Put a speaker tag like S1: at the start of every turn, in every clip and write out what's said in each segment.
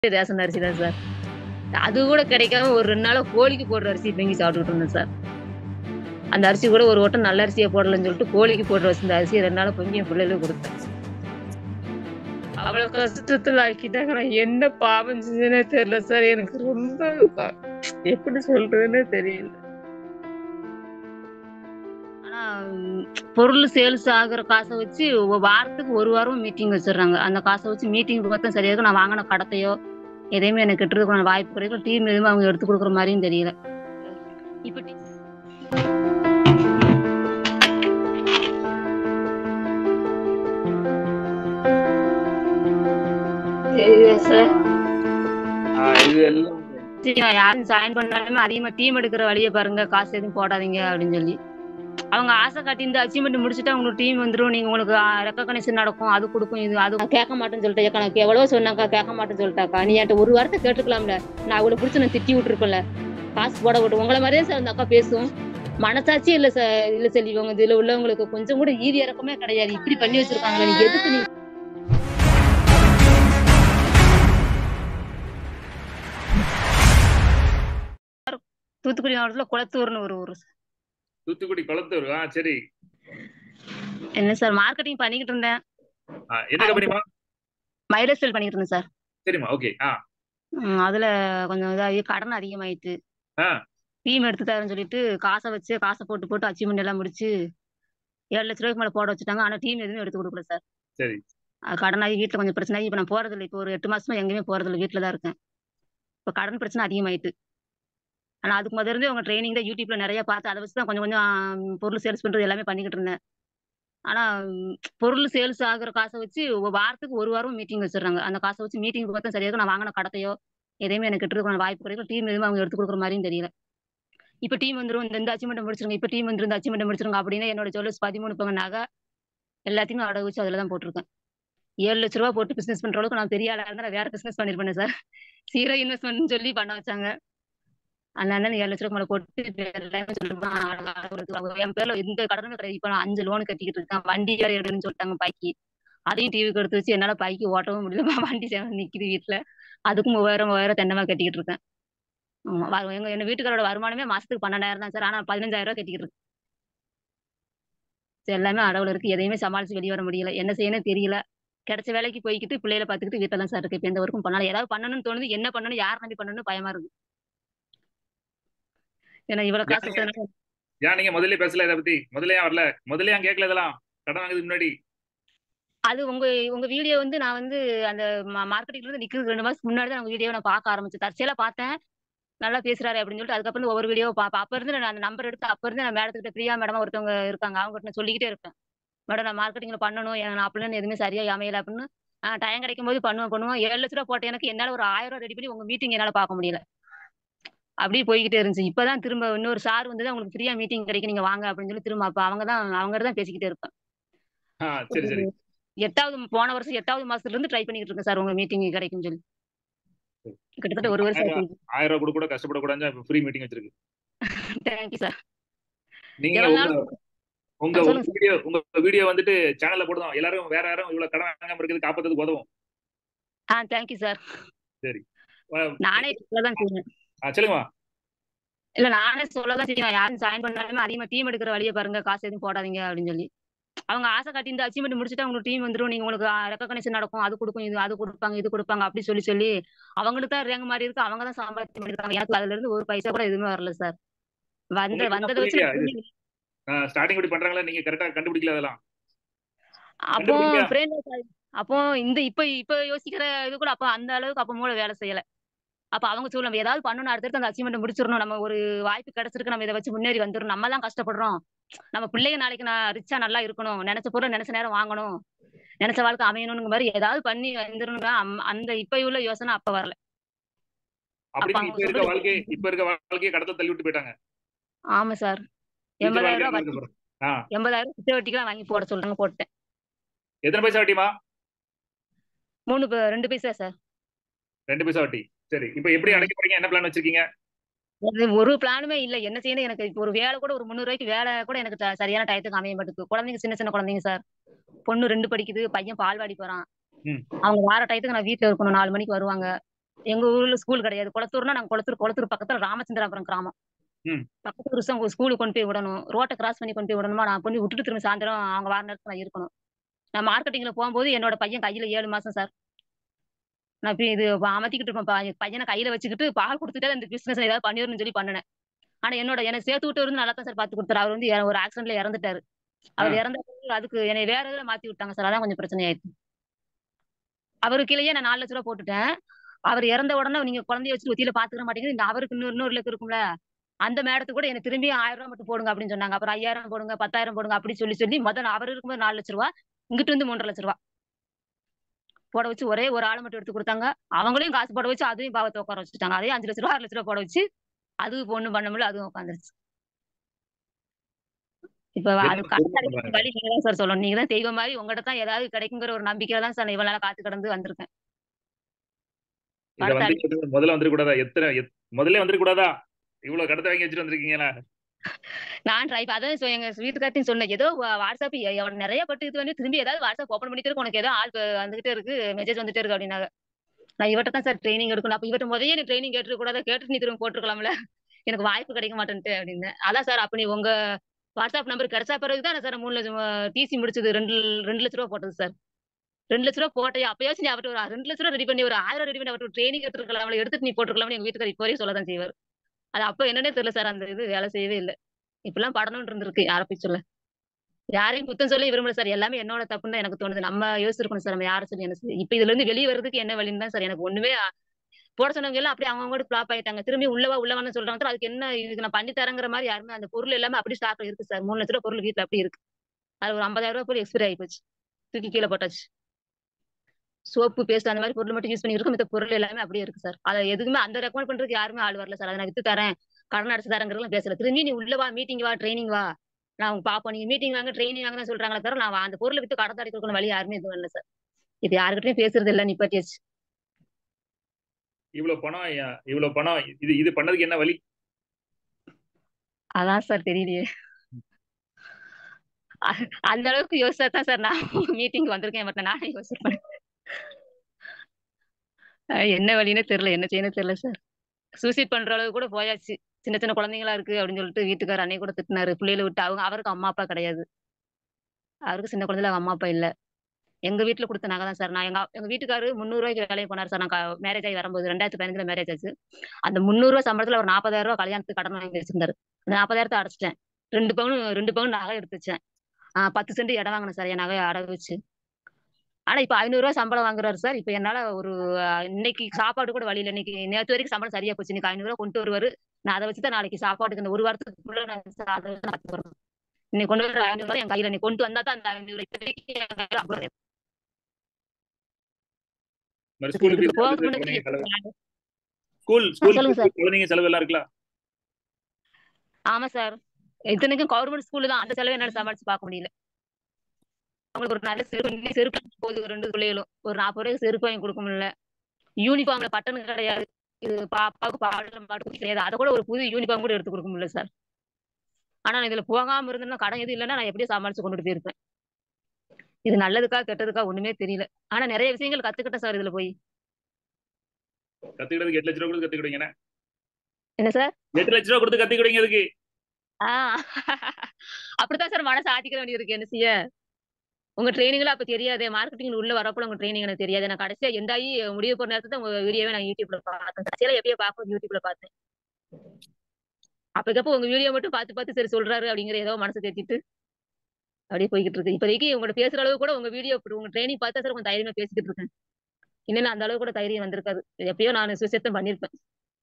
S1: Ration அரிசி தான் sir அது கூட கிடைக்காம ஒரு ரெண்டு நாளா கோழிக்கு போடுற அரிசி வாங்கி சாப்பிட்டுட்டு இருந்தேன் சார் அந்த அரிசி கூட ஒரு வட்டம் நல்ல அரிசியை போடலன்னு சொல்லிட்டு கோழிக்கு போடுற வச்சு இந்த அரிசியை ரெண்டு நாளா பொங்கி என் பிள்ளைகளுக்கு கொடுத்தேன் அவ்வளவு கஷ்டத்துல ஆக்கிட்டாங்க நான் என்ன பாவம் செஞ்சேனே தெரியல சார் எனக்கு ரொம்ப ப- எப்படி சொல்றதுன்னே தெரியல ஆனா உம், பொருள் சேல்ஸ் ஆகுற காசை வச்சு ஒ- வாரத்துக்கு ஒரு வாரம் மீட்டிங் வச்சிடுறாங்க அந்த காசை வச்சு மீட்டிங் பார்த்தா சரியா இருக்கும் நான் வாங்கின கடத்தையோ எதையுமே எனக்கு கெட்டுறதுக்கான வாய்ப்பு கிடைக்கும் டீம் எதுவுமே அவங்க எடுத்து கொடுக்குற மாதிரியும் தெரியல இப்ப டீ- தெரியல சார்
S2: ஆ, இது எல்லாம்
S1: சரி, நான் யாரும் ஜாயின் பண்ணாலுமே அதிகமா டீம் எடுக்கிற வழியை பாருங்க காசு எதுவும் போடாதீங்க அப்படின்னு சொல்லி அவங்க ஆசை காட்டி இந்த அச்சீவ்மெண்ட் முடிச்சுட்டு உங்களுக்கு டீம் வந்துரும் நீங்க உங்களுக்கு ரெக்கக்னைசேஷன் நடக்கும் அது கொடுக்கும் இது அது நான் கேட்க மாட்டேன்னு சொல்லிட்டேன் ஏக்கா நான் எவ்வளவு சொன்னாக்கா கேட்க மாட்டேன்னு சொல்லிட்டாக்கா நீ என்கிட்ட ஒரு வாரத்தை கேட்டுக்கலாம்ல நான் அவளை பிடிச்சி நான் திட்டி விட்டுருப்பேன்ல காசு போட விட்டு உங்களை மாதிரியே சார் அந்த அக்கா பேசும் மனசாட்சி இல்ல சார் இல்ல செல்வி இவங்க இதுல உள்ளவங்களுக்கு கொஞ்சம் கூட ஈதி இறக்கமே கிடையாது இப்படி பண்ணி வச்சிருக்காங்க நீ எதுக்கு நீ தூத்துக்குடி மாவட்டத்துல குளத்தூர்னு ஒரு ஊர்
S2: தூத்துக்குடி குளத்தூர் ஆ சரி
S1: என்ன சார் மார்க்கெட்டிங் பண்ணிக்கிட்டு இருந்தேன்
S2: ஆ, என்ன கம்பெனிமா
S1: மைலேஜ் செல் பண்ணிக்கிட்டு இருந்தேன் சார்
S2: சரிம்மா ஓகே ஆ
S1: ம், அதுல கொஞ்சம் இதாகி கடன் அதிகமாயிட்டு
S2: ஆ.
S1: டீம் எடுத்து தரேன்னு சொல்லிட்டு காசை வச்சு காசை போட்டு போட்டு அச்சீவ்மெண்ட் எல்லாம் முடிச்சு ஏழு லட்ச ரூபாய்க்கு மேல போட வச்சுட்டாங்க ஆனா டீம் எதுவுமே எடுத்து கொடுக்கல சார்
S2: சரி
S1: அது கடனாகி வீட்டுல கொஞ்சம் பிரச்சனை ஆகி இப்ப நான் போறது இல்லை இப்போ ஒரு எட்டு மாசமா எங்கேயுமே போறது இல்லை வீட்டுல தான் இருக்கேன் இப்ப கடன் பிரச்சனை அதிகமாயிட்டு ஆனா அதுக்கு முதல்ல இருந்தே உங்க ட்ரைனிங் தான் யூடியூப்ல நிறைய பார்த்து அதை வச்சு தான் கொஞ்சம் கொஞ்சம் ஆம், பொருள் சேல்ஸ் பண்றது எல்லாமே பண்ணிக்கிட்டு இருந்தேன் ஆனா ம், பொருள் சேல்ஸ் ஆகுற காசை வச்சு ஒ- வாரத்துக்கு ஒரு வாரம் மீட்டிங் வச்சிடுறாங்க அந்த காசை வச்சு மீட்டிங் பார்த்தா சரியா இருக்கும் நான் வாங்கின கடத்தையோ எதையுமே எனக்கு கெட்டுறதுக்கான வாய்ப்பு கிடைக்கும் டீம் எதுவுமே அவங்க எடுத்து கொடுக்குற மாதிரியும் தெரியல இப்ப டீம் வந்துரும் இந்த இந்த அச்சீவ்மெண்ட் முடிச்சிருங்க இப்ப டீம் வந்துரும் இந்த அச்சீவ்மெண்ட் முடிச்சிருங்க அப்படின்னு என்னோட ஜுவல்லர்ஸ் பதிமூணு பங்கு நகை எல்லாத்தையுமே அடகு வச்சு அதுல தான் போட்டிருக்கேன் ஏழு லட்ச ரூபா போட்டு பிசினஸ் பண்ற அளவுக்கு நான் பெரிய ஆளா இருந்தா நான் வேற பிசினஸ் பண்ணிருப்பேன் சார் சீரோ இன்வெஸ்ட்மெண்ட் சொல்லி பண்ண வச்சாங்க அதனால ஏழு லட்ச ரூபா மேல போட்டு இப்ப எல்லாமே சொல்லிருப்பான் அழகா அழகா அழகா. என் பேர்ல எந்த கடனுமே கிடையாது இப்ப நான் அஞ்சு லோன் கட்டிக்கிட்டு இருக்கேன் வண்டி வேற எடுன்னு சொல்லிட்டாங்க பைக்கு அதையும் டிவிக்கு எடுத்து வச்சு என்னால பைக்கு ஓட்டவும் முடியல வண்டி சேவை நிக்குது வீட்டுல அதுக்கும் மூவாயிரம் மூவாயிரம் தென்னமா கட்டிக்கிட்டு இருக்கேன் ஆமா வ- எங்க எங்க வீட்டுக்காரோட வருமானமே மாசத்துக்கு பன்னெண்டாயிரம் தான் சார் ஆனா பதினஞ்சாயிரம் ரூபாய் கட்டிக்கிட்டு இருக்கேன் சரி, எல்லாமே அடவுல இருக்கு எதையுமே சமாளிச்சு வெளியே வர முடியல என்ன செய்யணும் தெரியல கிடைச்ச வேலைக்கு போய்க்கிட்டு பிள்ளைகளை பார்த்துக்கிட்டு வீட்டில் தான் சார் இருக்கு இப்ப எந்த ஒர்க்கும் பண்ணாலும் ஏதாவது பண்ணணும்னு தோணுது என்ன பண்ணணும் யார் நம்பி பண்ணணும்னு பயமா இருக்கு ஏன்னா இவ்வளவு காசு
S2: யாருங்க?
S1: கொடுத்ததுனால
S2: ஏன் நீங்க முதல்ல பேசல இதை பத்தி முதல்ல ஏன் வரல முதல்ல ஏன் கேட்கல இதெல்லாம் கடன் வாங்குறதுக்கு முன்னாடி
S1: அது உங்க உங்க வீடியோ வந்து நான் வந்து அந்த மார்க்கெட்டிங்ல இருந்து நிக்கிறதுக்கு ரெண்டு மாசத்துக்கு முன்னாடி தான் உங்க வீடியோ நான் பார்க்க ஆரம்பிச்சேன் தற்செயலா பார்த்தேன் நல்லா பேசுறாரு அப்படின்னு சொல்லிட்டு அதுக்கப்புறம் ஒவ்வொரு வீடியோ பார்ப்பேன் அப்ப இருந்து நான் அந்த நம்பர் எடுத்து அப்ப இருந்து நான் மேடத்துக்கிட்ட பிரியா மேடம் ஒருத்தவங்க இருக்காங்க அவங்க கிட்ட நான் சொல்லிக்கிட்டே இருப்பேன் மேடம் நான் மார்க்கெட்டிங்ல பண்ணணும் எனக்கு நான் அப்படின்னு எதுவுமே சரியா அமையல அப்படின்னு டைம் கிடைக்கும் போது பண்ணுவேன் பண்ணுவோம் ஏழு லட்ச ரூபா போட்ட எனக்கு என்னால ஒரு ஆயிரம் ரூபாய் ரெடி பண்ணி உங்க மீட்டிங் என்னால பார்க்க முடியல அப்படியே போய்கிட்டே இருந்துச்சு இப்பதான் திரும்ப இன்னொரு சார் வந்து தான் உங்களுக்கு ஃப்ரீயா மீட்டிங் கிடைக்கும் நீங்க வாங்க அப்படின்னு சொல்லி திரும்ப அப்ப அவங்க தான் அவங்க தான் பேசிக்கிட்டே இருப்பேன்
S2: ஆ சரி சரி
S1: எட்டாவது போன வருஷம் எட்டாவது மாசத்துல இருந்து ட்ரை பண்ணிக்கிட்டு இருக்கேன் சார் உங்க மீட்டிங் கிடைக்கும் சொல்லி கிட்டத்தட்ட ஒரு வருஷம் ஆச்சு
S2: ஆயிரம் ரூபாய் கூட கூட கஷ்டப்படக்கூடாது ஃப்ரீ மீட்டிங் வச்சிருக்கு
S1: தேங்க்யூ சார்
S2: நீங்க
S1: எவ்வளவு
S2: உங்க
S1: நாள்
S2: உங்க
S1: ஆ, சொல்லுங்க
S2: வீடியோ உங்க வீடியோ வந்துட்டு சேனல்ல போடுவோம் எல்லாரும் வேற யாரும் இவ்வளவு கடன் வாங்காம இருக்கிறது காப்பாத்துறதுக்கு உதவும்
S1: ஆ தேங்க்யூ சார்
S2: சரி ஆ,
S1: நானே சொல்லதான் செய்வேன்
S2: ஆ, சொல்லுங்கம்மா
S1: இல்ல நானே சொல்லதான் செய்வேன் யாரும் ஜாயின் பண்ணாலுமே அதிகமா டீம் எடுக்கிற வழியை பாருங்க காசு எதுவும் போடாதீங்க அப்படின்னு சொல்லி அவங்க ஆசை காட்டி இந்த அச்சீவ்மெண்ட் முடிச்சுட்டு உங்களுக்கு டீம் வந்துரும் நீங்க உங்களுக்கு ரெக்கக்னைசேஷன் நடக்கும் அது கொடுக்கும் இது அது கொடுப்பாங்க இது கொடுப்பாங்க அப்படி சொல்லி சொல்லி அவங்களுக்கு தான் ரேங்க் மாதிரி இருக்கு அவங்க தான் சம்பாதிச்சு பண்ணிருக்காங்க எனக்கு அதுல இருந்து ஒரு பைசா கூட எதுவுமே வரல சார் வந்த
S2: உங்களுக்கு என்ன
S1: வந்ததை வச்சு நான்
S2: புரியலையா இது ஸ்டார்டிங் இப்படி பண்றாங்களா நீங்க கரெக்டா கண்டுபிடிக்கல அதெல்லாம்
S1: அப்போ
S2: கண்டுபிடிங்க.
S1: ஃப்ரெண்ட் அப்போ இந்த இப்ப இப்ப யோசிக்கிற இது கூட அப்போ அந்த அளவுக்கு அப்போ மூளை வேலை செய்யல அப்ப அவங்க சொல்ல நம்ம ஏதாவது பண்ணணும் அடுத்தடுத்து அந்த அச்சீவ்மெண்ட் முடிச்சிடணும் நம்ம ஒரு வாய்ப்பு கிடைச்சிருக்கு நம்ம இதை வச்சு முன்னேறி வந்துடணும் நம்ம தான் கஷ்டப்படுறோம் நம்ம பிள்ளைங்க நாளைக்கு நான் ரிச்சா நல்லா இருக்கணும் நினைச்ச பொருள் நினைச்ச நேரம் வாங்கணும் நினைச்ச வாழ்க்கை அமையணுங்கிற மாதிரி ஏதாவது பண்ணி வந்துடணும் அந்த இப்ப உள்ள யோசனை அப்ப வரல
S2: அப்படி
S1: அப்ப
S2: இப்ப
S1: அவங்க
S2: இருக்க
S1: சொல்றது
S2: வாழ்க்கை இப்ப இருக்க வாழ்க்கையை கடத்த தள்ளி விட்டு போயிட்டாங்க
S1: ஆமா சார்
S2: ஃபியூச்சர்
S1: எண்பதாயிரம்
S2: வாழ்க்கை
S1: ரூபாய்
S2: என்ன
S1: வட்டி
S2: இருக்க போறோம் ஆ
S1: எண்பதாயிரம் குத்த வட்டிக்கெல்லாம் வாங்கி போட சொல்றாங்க போட்டேன்
S2: எத்தனை பைசா வட்டிமா
S1: மூணு ப- ரெண்டு பைசா சார்
S2: ரெண்டு பைசா வட்டி சரி இப்ப எப்படி அடைக்க போறீங்க என்ன பிளான் வச்சிருக்கீங்க
S1: அது ஒரு பிளானுமே இல்ல என்ன செய்யணும் எனக்கு இப்போ ஒரு வேலை கூட ஒரு முந்நூறு ரூபாய்க்கு வேலை கூட எனக்கு ட- சரியான டயத்துக்கு அமைய மாட்டேங்குது குழந்தைங்க சின்ன சின்ன குழந்தைங்க சார் பொண்ணு ரெண்டு படிக்குது பையன் பால்வாடி போறான்
S2: ம்.
S1: அவங்க வார டயத்துக்கு நான் வீட்டுல இருக்கணும் நாலு மணிக்கு வருவாங்க எங்க ஊர்ல ஸ்கூல் கிடையாது குளத்தூர்னா நாங்க குளத்தூர் குளத்தூர் பக்கத்துல ராமச்சந்திராபுரம் கிராமம்
S2: ம்.
S1: பக்கத்து வருஷம் ஸ்கூலுக்கு கொண்டு போய் விடணும் ரோட்டை கிராஸ் பண்ணி கொண்டு போய் விடணுமா நான் கொண்டு போய் விட்டுட்டு திரும்ப சாயந்தரம் அவங்க வார நேரத்துல நான் இருக்கணும் நான் மார்க்கெட்டிங்ல போகும்போது என்னோட பையன் கையில ஏழு மாசம் சார் நான் இப்ப இது அமர்த்திக்கிட்டு இருப்பேன் பையன் பையனை கையில வச்சுக்கிட்டு பால் கொடுத்துட்டா இந்த பிசினஸ் ஏதாவது பண்ணிடணும்னு சொல்லி பண்ணினேன் ஆனா என்னோட என்னை சேர்த்து விட்டு வந்து நல்லா தான் சார் பாத்து கொடுத்தாரு அவர் வந்து இற- ஒரு ஆக்சிடென்ட்ல இறந்துட்டாரு அவர்
S2: ஆ.
S1: இறந்த பிறகு அதுக்கு என்னை வேற இதுல மாத்தி விட்டாங்க சார் அதான் கொஞ்சம் பிரச்சனை ஆயிடுச்சு அவரு கீழேயே நான் நாலு லட்ச ரூபா போட்டுட்டேன் அவர் இறந்த உடனே நீங்க குழந்தைய வச்சு ஒத்தியில பாத்துக்கிற மாட்டேங்குது இந்த அவருக்கு இன்னொரு இன்னொரு லட்சம் இருக்கும்ல அந்த மேடத்துக்கு கூட எனக்கு திரும்பி ஆயிரம் ரூபாய் மட்டும் போடுங்க அப்படின்னு சொன்னாங்க அப்புறம் ஐயாயிரம் போடுங்க பத்தாயிரம் போடுங்க அப்படி சொல்லி சொல்லி முதல்ல அவர் இருக்கும்போது நாலு லட்ச ரூபா இங்கிட்டு வந்து மூன்றரை லட்ச ரூபா போட வச்சு ஒரே ஒரு ஆளை மட்டும் எடுத்து கொடுத்தாங்க அவங்களையும் காசு போட வச்சு அதையும் பாவத்தை உட்கார வச்சுட்டாங்க அதையும் அஞ்சு லட்ச ரூபா ஆறு லட்ச ரூபா போட வச்சு அது ஒண்ணும் பண்ண முடியல அதுவும் உட்காந்துருச்சு இப்ப அது
S2: என்ன
S1: கடன்
S2: கொடுமை
S1: அடைக்கிறதுக்கு
S2: பண்றாங்க?
S1: வழி நீங்க தான் சார் சொல்லணும் நீங்க தான் தெய்வம் மாதிரி உங்கள்ட்ட தான் ஏதாவது கிடைக்குங்கிற ஒரு நம்பிக்கையில தான் சார் நான் இவ்வளவு நாளா காத்து கடந்து வந்திருக்கேன்
S2: இத
S1: படத்தை
S2: வந்து
S1: அழி
S2: முதல்ல வந்துட கூடாதா எத்தனை எத்- முதல்ல வந்துட கூடாதா இவ்வளவு கடத்தை வாங்கி வச்சுட்டு வந்திருக்கீங்களா
S1: நான் ட்ரை அதான் சொ- எங்க வீட்டுக்கார்ட்டையும் சொன்னேன் ஏதோ வா- வாட்ஸ்அப் எ- எவன் நிறைய பட்டு இது வந்து திரும்பி ஏதாவது வாட்ஸ்அப் ஓப்பன் பண்ணிட்டு இருக்கு உனக்கு ஏதோ ஆள் ப- வந்துகிட்டே இருக்கு மெசேஜ் வந்துட்டே இருக்கு அப்படின்னாங்க நான் இவட்ட தான் சார் ட்ரைனிங் எடுக்கணும் அப்ப இவட்ட முதல்ல நீ ட்ரைனிங் கேட்டு கூடாத கேட்டு நீ திரும்ப போட்டுருக்கலாம்ல எனக்கு வாய்ப்பு கிடைக்க மாட்டேன்ட்டு அப்படின்னு அதான் சார் அப்ப நீ உங்க வாட்ஸ்அப் நம்பர் கிடைச்சா பிறகு தான் சார் மூணு லட்சம் டிசி முடிச்சது ரெண்டு ரெண்டு லட்ச ரூபா போட்டது சார் ரெண்டு லட்ச ரூபா போட்டே அப்பயாச்சும் நீ அவர்ட்ட ஒரு ரெண்டு லட்ச ரூபா ரெடி பண்ணி ஒரு ஆயிரம் ரெடி பண்ணி அவர்ட்ட ட்ரைனிங் எடுத்துருக்கலாம் எடுத்துட்டு நீ போட்டுருக்கலாம்னு எங்க வீட்டுக்காரர் இப்போ வரையும் சொல்ல தான் செய்வார் அது அப்ப என்னன்னே தெரியல சார் அந்த இது வேலை செய்யவே இல்லை இப்பெல்லாம் படணும்னு இருந்திருக்கு யாரை போய் சொல்ல யாரையும் குத்தம் சொல்ல விரும்பல சார் எல்லாமே என்னோட தப்புன்னு தான் எனக்கு தோணுது நம்ம யோசிச்சிருக்கணும் சார் நம்ம யாரை சொல்லி என்ன செய்ய இப்ப இதுல இருந்து வெளியே வர்றதுக்கு என்ன வழின்னு தான் சார் எனக்கு ஒண்ணுமே அ- போட சொன்னவங்க எல்லாம் அப்படியே அவங்க ஃபிளாப் ஆயிட்டாங்க திரும்பி உள்ளவா உள்ளவான்னு சொல்றாங்க சார் அதுக்கு என்ன இதுக்கு நான் பண்ணி தரேங்கிற மாதிரி யாருமே அந்த பொருள் எல்லாமே அப்படி ஸ்டாக்ல இருக்கு சார் மூணு லட்ச ரூபா பொருள் வீட்டுல அப்படி இருக்கு அது ஒரு ஐம்பதாயிரம் ரூபாய் பொருள் எக்ஸ்பைரி ஆகி போச்சு தூக்கி கீழே போட்டாச்சு சோப்பு பேஸ்ட் அந்த மாதிரி பொருள் மட்டும் யூஸ் பண்ணி இருக்கும் இந்த பொருள் எல்லாமே அப்படியே இருக்கு சார் அதை எதுக்குமே அந்த ரெக்கமெண்ட் பண்றதுக்கு யாருமே ஆள் வரல சார் அதை நான் வித்து தரேன் கடன் அடிச்சு தரேங்கிறதுலாம் பேசல திரும்பி நீ உள்ள வா மீட்டிங் வா ட்ரைனிங் வா நான் அவங்க பாப்போம் நீங்க மீட்டிங் வாங்க ட்ரைனிங் வாங்க சொல்றாங்களே தவிர நான் அந்த பொருளை வித்து கடன் தடை கொடுக்கணும் வழி யாருமே எதுவும் இல்லை சார் இது யாருக்கிட்டையும் பேசுறது இல்லை நிப்பாட்டியாச்சு
S2: இவ்வளவு பணம் ஏன் இவ்வளவு பணம் இது இது பண்ணதுக்கு என்ன வழி
S1: அதான் சார் தெரியலையே அ- அந்த அளவுக்கு யோசிச்சா தான் சார் நான் மீட்டிங் வந்திருக்கேன் பட் நானே யோசிப்பேன் என்ன வழின்னு தெரியல என்ன செய்யணும் தெரியல சார் சூசைட் பண்ற அளவுக்கு கூட போயாச்சு சின்ன சின்ன குழந்தைங்களா இருக்கு அப்படின்னு சொல்லிட்டு வீட்டுக்காரர் அன்னைக்கு கூட திட்டினாரு பிள்ளைகளை விட்டு அவங்க அவருக்கு அம்மா அப்பா கிடையாது அவருக்கு சின்ன குழந்தைல அவங்க அம்மா அப்பா இல்ல எங்க வீட்டுல கொடுத்த நகை தான் சார் நான் எங்க எங்க வீட்டுக்காரு முந்நூறு ரூபாய்க்கு வேலைக்கு போனார் சார் நான் மேரேஜ் ஆகி வரும்போது ரெண்டாயிரத்தி பதினஞ்சுல மேரேஜ் ஆச்சு அந்த முந்நூறு ரூபாய் சம்பளத்துல ஒரு நாற்பதாயிரம் ரூபாய் கல்யாணத்துக்கு கடன் வாங்கி வச்சிருந்தாரு அந்த நாற்பதாயிரத்தை அடைச்சிட்டேன் ரெண்டு பவுன் ரெண்டு பவுன் நகை எடுத்து வச்சேன் ஆஹ் பத்து சென்ட் இடம் வாங்கினேன் சார் என் நகையை அடகு வச்சு ஆனா இப்ப ஐநூறு ரூபாய் சம்பளம் வாங்குறாரு சார் இப்ப என்னால ஒரு ஆஹ், இன்னைக்கு சாப்பாடு கூட வழியில இன்னைக்கு நேற்று வரைக்கும் சம்பளம் சரியா போச்சு இன்னைக்கு ஐநூறு ரூபாய் கொண்டு வருவாரு நான் அதை வச்சுதான் நாளைக்கு சாப்பாட்டுக்கு இந்த ஒரு வாரத்துக்குள்ள நான் சா- அதை வச்சு நான் பார்த்துட்டு வரணும் இன்னைக்கு கொண்டு வர ஐநூறு ரூபாய் என் கையில நீ கொண்டு வந்தா தான் அந்த ஐநூறு இப்போதைக்கு என் கையில ஐம்பது ரூபாய்
S2: மாதிரி
S1: இருக்கு.
S2: ஸ்கூல்
S1: இதுக்கு
S2: ஃபீஸ்
S1: போக
S2: குழந்தைங்க செலவு
S1: முன்னாடி
S2: ஸ்கூல் ஸ்கூல்
S1: சொல்லுங்க சார்.
S2: குழந்தைங்க செலவு எல்லாம் இருக்குல்ல
S1: ஆமா சார் இத்தனைக்கும் கவர்மெண்ட் ஸ்கூல் தான் அந்த செலவு என்னால சமாளிச்சு பார்க்க முடியல அவங்களுக்கு ஒரு நல்ல செருப்பு இன்னும் செருப்பு போகுது ஒரு ரெண்டு பிள்ளைகளும் ஒரு நாற்பது ரூபாய்க்கு செருப்பு வாங்கி கொடுக்க முடியல யூனிஃபார்ம்ல பட்டன் கிடையாது இது பாப்பாவுக்கு பாடம் பாட்டு கிடையாது அதை கூட ஒரு புது யூனிஃபார்ம் கூட எடுத்து கொடுக்க முடியல சார் ஆனா நான் இதுல போகாம இருந்தேன்னா கடன் எதுவும் இல்லைன்னா நான் எப்படியும் சமாளிச்சு கொண்டுட்டு போயிருப்பேன் இது நல்லதுக்கா கெட்டதுக்கா ஒண்ணுமே தெரியல ஆனா நிறைய விஷயங்கள் கத்துக்கிட்டேன் சார் இதுல போய்
S2: கத்துக்கிட்டதுக்கு எட்டு லட்ச ரூபா கொடுத்து கத்துக்கிடுங்க
S1: என்ன சார்
S2: எட்டு லட்ச ரூபா கொடுத்து கத்துக்கிடுங்க அதுக்கு
S1: ஆஹ் அப்படித்தான் சார் மனசு ஆத்திக்க வேண்டியது இருக்கு என்ன செய்ய உங்க ட்ரைனிங்ல அப்ப தெரியாது மார்க்கெட்டிங் உள்ள வரப்போ உங்க ட்ரைனிங் எனக்கு தெரியாது நான் கடைசியா எந்த ஆகி முடிவு போற நேரத்துல உங்க வீடியோவே நான் யூடியூப்ல பார்த்தேன் கடைசியில எப்படியோ பார்க்கும் யூடியூப்ல பார்த்தேன் அப்பக்கப்போ உங்க வீடியோ மட்டும் பார்த்து பார்த்து சரி சொல்றாரு அப்படிங்கிற ஏதோ மனசு தேத்திட்டு அப்படியே போய்கிட்டு இருக்கு இப்போதைக்கு உங்கள்ட்ட பேசுற அளவு கூட உங்க வீடியோ உங்க ட்ரைனிங் பார்த்தா சார் கொஞ்சம் தைரியமா பேசிக்கிட்டு இருக்கேன் இன்னும் அந்த அளவுக்கு கூட தைரியம் வந்திருக்காது எப்பயோ நான் சுசேத்தம் பண்ணிருப்பேன்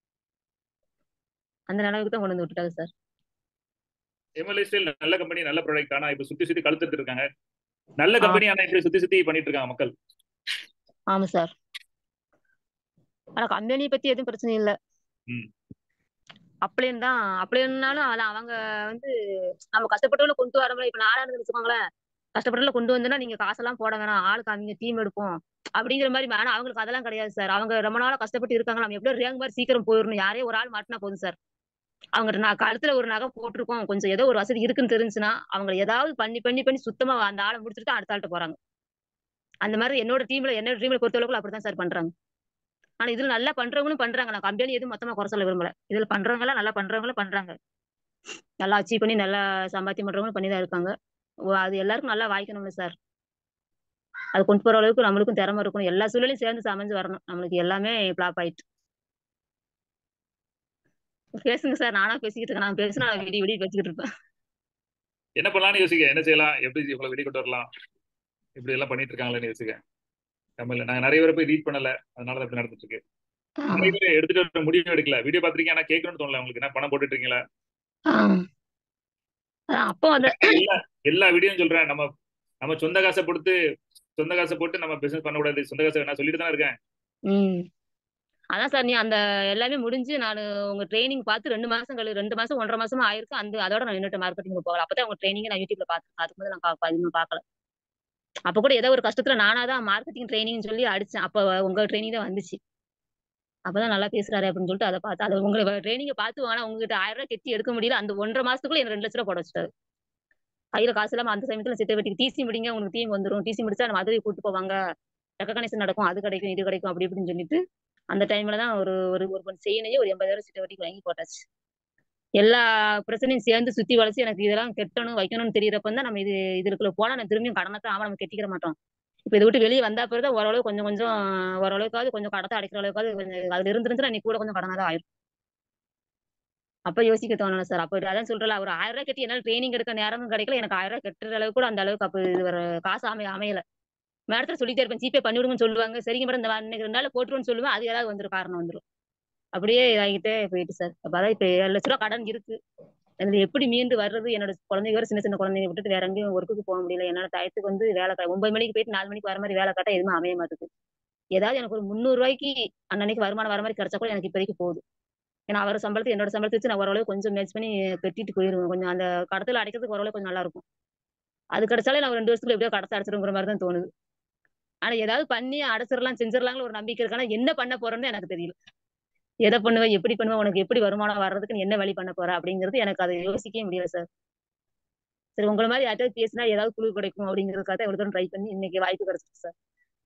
S1: அந்த நிலவுக்கு தான் கொண்டு வந்து விட்டுட்டாங்க சார்
S2: எம்எல்ஏ ஸ்டைல் நல்ல கம்பெனி நல்ல ப்ராடக்ட் ஆனா இப்ப சுத்தி சுத்தி கழுத்துட்டு இருக்காங்க நல்ல
S1: ஆ.
S2: கம்பெனி ஆனா இப்படி சுத்தி சுத்தி பண்ணிட்டு இருக்காங்க மக்கள்
S1: ஆமா சார் ஆனா கம்பெனி பத்தி எதுவும் பிரச்சனை இல்ல
S2: ம்.
S1: அப்ளைன் தான் அப்ளைன்னாலும் அதான் அவங்க வந்து நம்ம கஷ்டப்பட்டவங்கள கொண்டு வர இப்ப நானா இருந்து வச்சுக்கோங்களேன் கஷ்டப்பட்டவங்கள கொண்டு வந்தோம்னா நீங்க காசெல்லாம் போட வேணாம் ஆளுக்கு அவங்க டீம் எடுப்போம் அப்படிங்கிற மாதிரி ஆனா அவங்களுக்கு அதெல்லாம் கிடையாது சார் அவங்க ரொம்ப நாளா கஷ்டப்பட்டு இருக்காங்க நம்ம எப்படியோ ரேங்க் மாதிரி சீக்கிரம் போயிடணும் யாரே ஒரு ஆள் மாட்டினா போதும் சார் அவங்க நான் கழுத்துல ஒரு நகை போட்டிருக்கோம் கொஞ்சம் ஏதோ ஒரு வசதி இருக்குன்னு தெரிஞ்சுன்னா அவங்க ஏதாவது பண்ணி பண்ணி பண்ணி சுத்தமா அந்த ஆளை முடிச்சுட்டு தான் அடுத்த ஆள்கிட்ட போறாங்க அந்த மாதிரி என்னோட டீம்ல என்னோட டீம்ல பொறுத்தளவுக்கு அப்படிதான் சார் பண்றாங்க ஆனா இதுல நல்லா பண்றவங்களும் பண்றாங்க நான் கம்பெனி எதுவும் மொத்தமா குறை சொல்ல விரும்பல இதுல பண்றவங்க எல்லாம் நல்லா பண்றவங்களும் பண்றாங்க நல்லா அச்சீவ் பண்ணி நல்லா சம்பாத்தியம் பண்றவங்களும் பண்ணி தான் இருக்காங்க ஓ, அது எல்லாருக்கும் நல்லா வாய்க்கணும்ல சார் அது கொண்டு போற அளவுக்கு நம்மளுக்கும் திறமை இருக்கணும் எல்லா சூழலையும் சேர்ந்து அமைஞ்சு வரணும் நம்மளுக்கு எல்லாமே பிளாப் ஆயிட்டு பேசுங்க சார் நானா பேசிக்கிட்டு இருக்கேன் நான் பேசினா விடி விடி பேசிக்கிட்டு இருப்பேன்
S2: என்ன பண்ணலாம்னு யோசிக்க என்ன செய்யலாம் எப்படி இவ்வளவு வெடி கொண்டு வரலாம் இப்படி எல்லாம் பண்ணிட்டு இருக்காங்களேன்னு யோசிக்க தமிழ்ல நாங்க நிறைய பேரை போய் ரீட் பண்ணல அதனால தான் இப்படி நடந்துட்டு இருக்கு நிறைய பேர் எடுத்துட்டு வர முடிவு எடுக்கல வீடியோ பாத்திருக்கீங்க ஆனா கேட்கணும்னு தோணல உங்களுக்கு என்ன பணம் போட்டுட்டு இருக்கீங்களா
S1: ஆ. அதான் அப்போ அந்த
S2: எல்லா எல்லா வீடியோவும் சொல்றேன் நம்ம நம்ம சொந்த காசை கொடுத்து சொந்த காசை போட்டு நம்ம பிசினஸ் பண்ணக்கூடாது சொந்த காசை நான் சொல்லிட்டு தான் இருக்கேன்
S1: ம் அதான் சார் நீ அந்த எல்லாமே முடிஞ்சு நான் உங்க ட்ரைனிங் பார்த்து ரெண்டு மாசம் கழி ரெண்டு மாசம் ஒன்றரை மாசமா ஆயிருக்கு அந்த அதோட நான் நின்னுட்டு மார்க்கெட்டிங் போகல அப்பதான் உங்க ட்ரைனிங் நான் யூடியூப்ல பார்த்து அதுக்கு முதல்ல நான் பா- அதிகமா பார்க்கல அப்ப கூட ஏதோ ஒரு கஷ்டத்துல நானா தான் மார்க்கெட்டிங் ட்ரைனிங் சொல்லி அடிச்சேன் அப்ப உங்க ட்ரைனிங் தான் வந்துச்சு அப்பதான் நல்லா பேசுறாரு அப்படின்னு சொல்லிட்டு அதை பார்த்து அதை உங்களை ட்ரைனிங்க பார்த்து வாங்கினா உங்ககிட்ட ஆயிரம் ரூபாய் கெட்டி எடுக்க முடியல அந்த ஒன்றரை மாசத்துக்குள்ள எனக்கு ரெண்டு லட்ச ரூபா போட வச்சுட்டாரு கையில காசு இல்லாம அந்த சமயத்துல சித்த வெட்டிக்கு டிசி முடிங்க உங்களுக்கு டீம் வந்துரும் டிசி முடிச்சா நம்ம மதுரை கூட்டு போவாங்க ரெக்ககனைசன் நடக்கும் அது கிடைக்கும் இது கிடைக்கும் அப்படி இப்படின்னு சொல்லிட்டு அந்த டைம்ல தான் ஒரு ஒரு ஒரு கொஞ்சம் செய்யணையே ஒரு எண்பதாயிரம் சிட்ட வட்டிக்கு வாங்கி போட்டாச்சு எல்லா பிரச்சனையும் சேர்ந்து சுத்தி வளைச்சு எனக்கு இதெல்லாம் கெட்டணும் வைக்கணும்னு தெரியறப்ப தான் நம்ம இது இதுக்குள்ள போனா நான் திரும்பியும் கடனை தான் ஆமா நம்ம கெட்டிக்கிற மாட்டோம் இப்ப இதை விட்டு வெளியே வந்தா பிறகு ஓரளவு கொஞ்சம் கொஞ்சம் ஓரளவுக்காவது கொஞ்சம் கடத்தை அடைக்கிற அளவுக்காவது கொஞ்சம் அதுல இருந்துருந்துச்சுன்னா நீ கூட கொஞ்சம் கடனா தான் ஆயிரும் அப்ப யோசிக்க தோணல சார் அப்ப அதான் சொல்றல ஒரு ஆயிரம் ரூபாய் கட்டி என்னால ட்ரைனிங் எடுக்க நேரமும் கிடைக்கல எனக்கு ஆயிரம் ரூபாய் கட்டுற அளவுக்கு கூட அந்த அளவுக்கு அப்ப இது வர காசு அமைய அமையல மேடத்துல சொல்லிட்டே இருப்பேன் ஜிபே பண்ணி விடுங்கன்னு சொல்லுவாங்க சரிங்க மேடம் இந்த வா- இன்னைக்கு ரெண்டு நாள் போட்டுருன்னு சொல்லுவேன் அது ஏதாவது வந்துரும் காரணம் வந்துரும் அப்படியே இதாகிட்டே போயிட்டு சார் அப்ப அதான் இப்ப ஏழு லட்ச ரூபா கடன் இருக்கு அதுல எப்படி மீண்டு வர்றது என்னோட குழந்தைங்க வேற சின்ன சின்ன குழந்தைங்க விட்டுட்டு வேற எங்கேயும் ஒர்க்குக்கு போக முடியல என்னோட டயத்துக்கு வந்து வேலை க- ஒன்பது மணிக்கு போயிட்டு நாலு மணிக்கு வர மாதிரி வேலை காட்டா எதுவுமே அமைய மாட்டுது ஏதாவது எனக்கு ஒரு முந்நூறு ரூபாய்க்கு அன்னன்னைக்கு வருமானம் வர மாதிரி கிடைச்சா கூட எனக்கு இப்போதைக்கு போதும் ஏன்னா அவர் சம்பளத்தை என்னோட சம்பளத்தை வச்சு நான் ஓரளவு கொஞ்சம் மேட்ச் பண்ணி கட்டிட்டு போயிருவேன் கொஞ்சம் அந்த கடத்துல அடைக்கிறதுக்கு ஓரளவு கொஞ்சம் நல்லா இருக்கும் அது கிடைச்சாலே நான் ஒரு ரெண்டு வருஷத்துக்கு எப்படியோ கடத்தை அடைச்சிருங்கிற மாதிரி தான் தோணுது ஆனா ஏதாவது பண்ணி அடைச்சிடலாம் செஞ்சிடலாம்னு ஒரு நம்பிக்கை இருக்கு ஆனா என்ன பண்ண போறேன்னு எனக்கு தெரியல எதை பண்ணுவேன் எப்படி பண்ணுவேன் உனக்கு எப்படி வருமானம் வர்றதுக்கு நீ என்ன வழி பண்ண போற அப்படிங்கிறது எனக்கு அதை யோசிக்கவே முடியல சார் சரி உங்களை மாதிரி யார்ட்டாவது பேசினா ஏதாவது குழு கிடைக்கும் அப்படிங்கிறதுக்காக எவ்வளவு தூரம் ட்ரை பண்ணி இன்னைக்கு வாய்ப்பு கிடைச்சிருக்கு சார்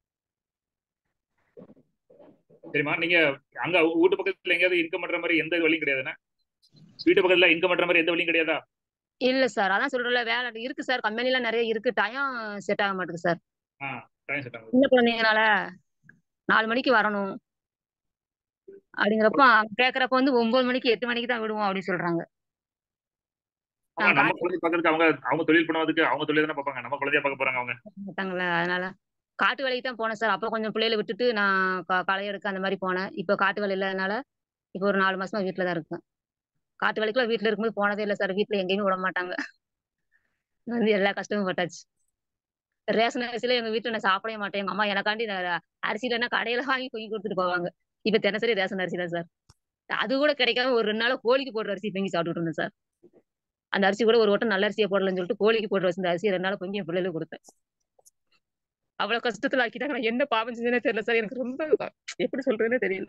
S2: சரிம்மா நீங்க அங்க வீட்டு பக்கத்துல எங்கேயாவது இன்கம் பண்ற மாதிரி எந்த வழியும் கிடையாதுண்ணே வீட்டு பக்கத்துல இன்கம் பண்ற மாதிரி எந்த வழியும் கிடையாதா
S1: இல்ல சார் அதான் சொல்றேன்ல வேலை இருக்கு சார் கம்பெனி எல்லாம் நிறைய இருக்கு டயம் செட் ஆக மாட்டேங்குது சார்
S2: ஆ டைம் செட் ஆகுது
S1: சின்ன குழந்தைங்கனால நாலு மணிக்கு வரணும் அப்படிங்கிறப்ப அவங்க கேக்குறப்ப வந்து ஒன்பது மணிக்கு எட்டு மணிக்கு தான் விடுவோம் அப்படின்னு சொல்றாங்க
S2: ஆமா
S1: நான்
S2: நம்ம
S1: காட்டு
S2: குழந்தை பார்க்கறதுக்கு அவங்க அவங்க தொழில் பண்ணுவதுக்கு அவங்க தொழில் தானே பார்ப்பாங்க நம்ம குழந்தைய பார்க்க போறாங்க அவங்க
S1: மாட்டாங்கல்ல அதனால காட்டு வேலைக்கு தான் போனேன் சார் அப்போ கொஞ்சம் பிள்ளைகளை விட்டுட்டு நான் க- களை எடுக்க அந்த மாதிரி போனேன் இப்போ காட்டு வேலை இல்லாதனால இப்போ ஒரு நாலு மாசமா வீட்டில் தான் இருக்கேன் காட்டு வேலைக்குலாம் வீட்டில் இருக்கும்போது போனதே இல்லை சார் வீட்டில் எங்கேயுமே விட மாட்டாங்க வந்து எல்லா கஷ்டமும் பட்டாச்சு ரேஷன் அரிசியில எங்க வீட்டுல நான் சாப்பிடவே மாட்டேன் எங்க அம்மா எனக்காண்டி நான் அரிசி இல்லைன்னா கடையில வாங்கி கொங்கி கொடுத்துட்டு போவாங்க இப்ப தினசரி ரேஷன் அரிசி தான் சார் அது கூட கிடைக்காம ஒரு ரெண்டு நாள் கோழிக்கு போடுற அரிசி பொங்கி சாப்பிட்டுட்டு இருந்தேன் சார் அந்த அரிசி கூட ஒரு வட்டம் நல்ல அரிசியை போடலன்னு சொல்லிட்டு கோழிக்கு போடுற வச்சிருந்த அரிசி ரெண்டு நாள் பொங்கி என் பிள்ளைகளுக்கு கொடுத்தேன் அவ்வளவு கஷ்டத்துல ஆக்கிட்டாங்க நான் என்ன பாவம் செஞ்சேனே தெரியல சார் எனக்கு ரொம்ப எப்படி சொல்றதுன்னே தெரியல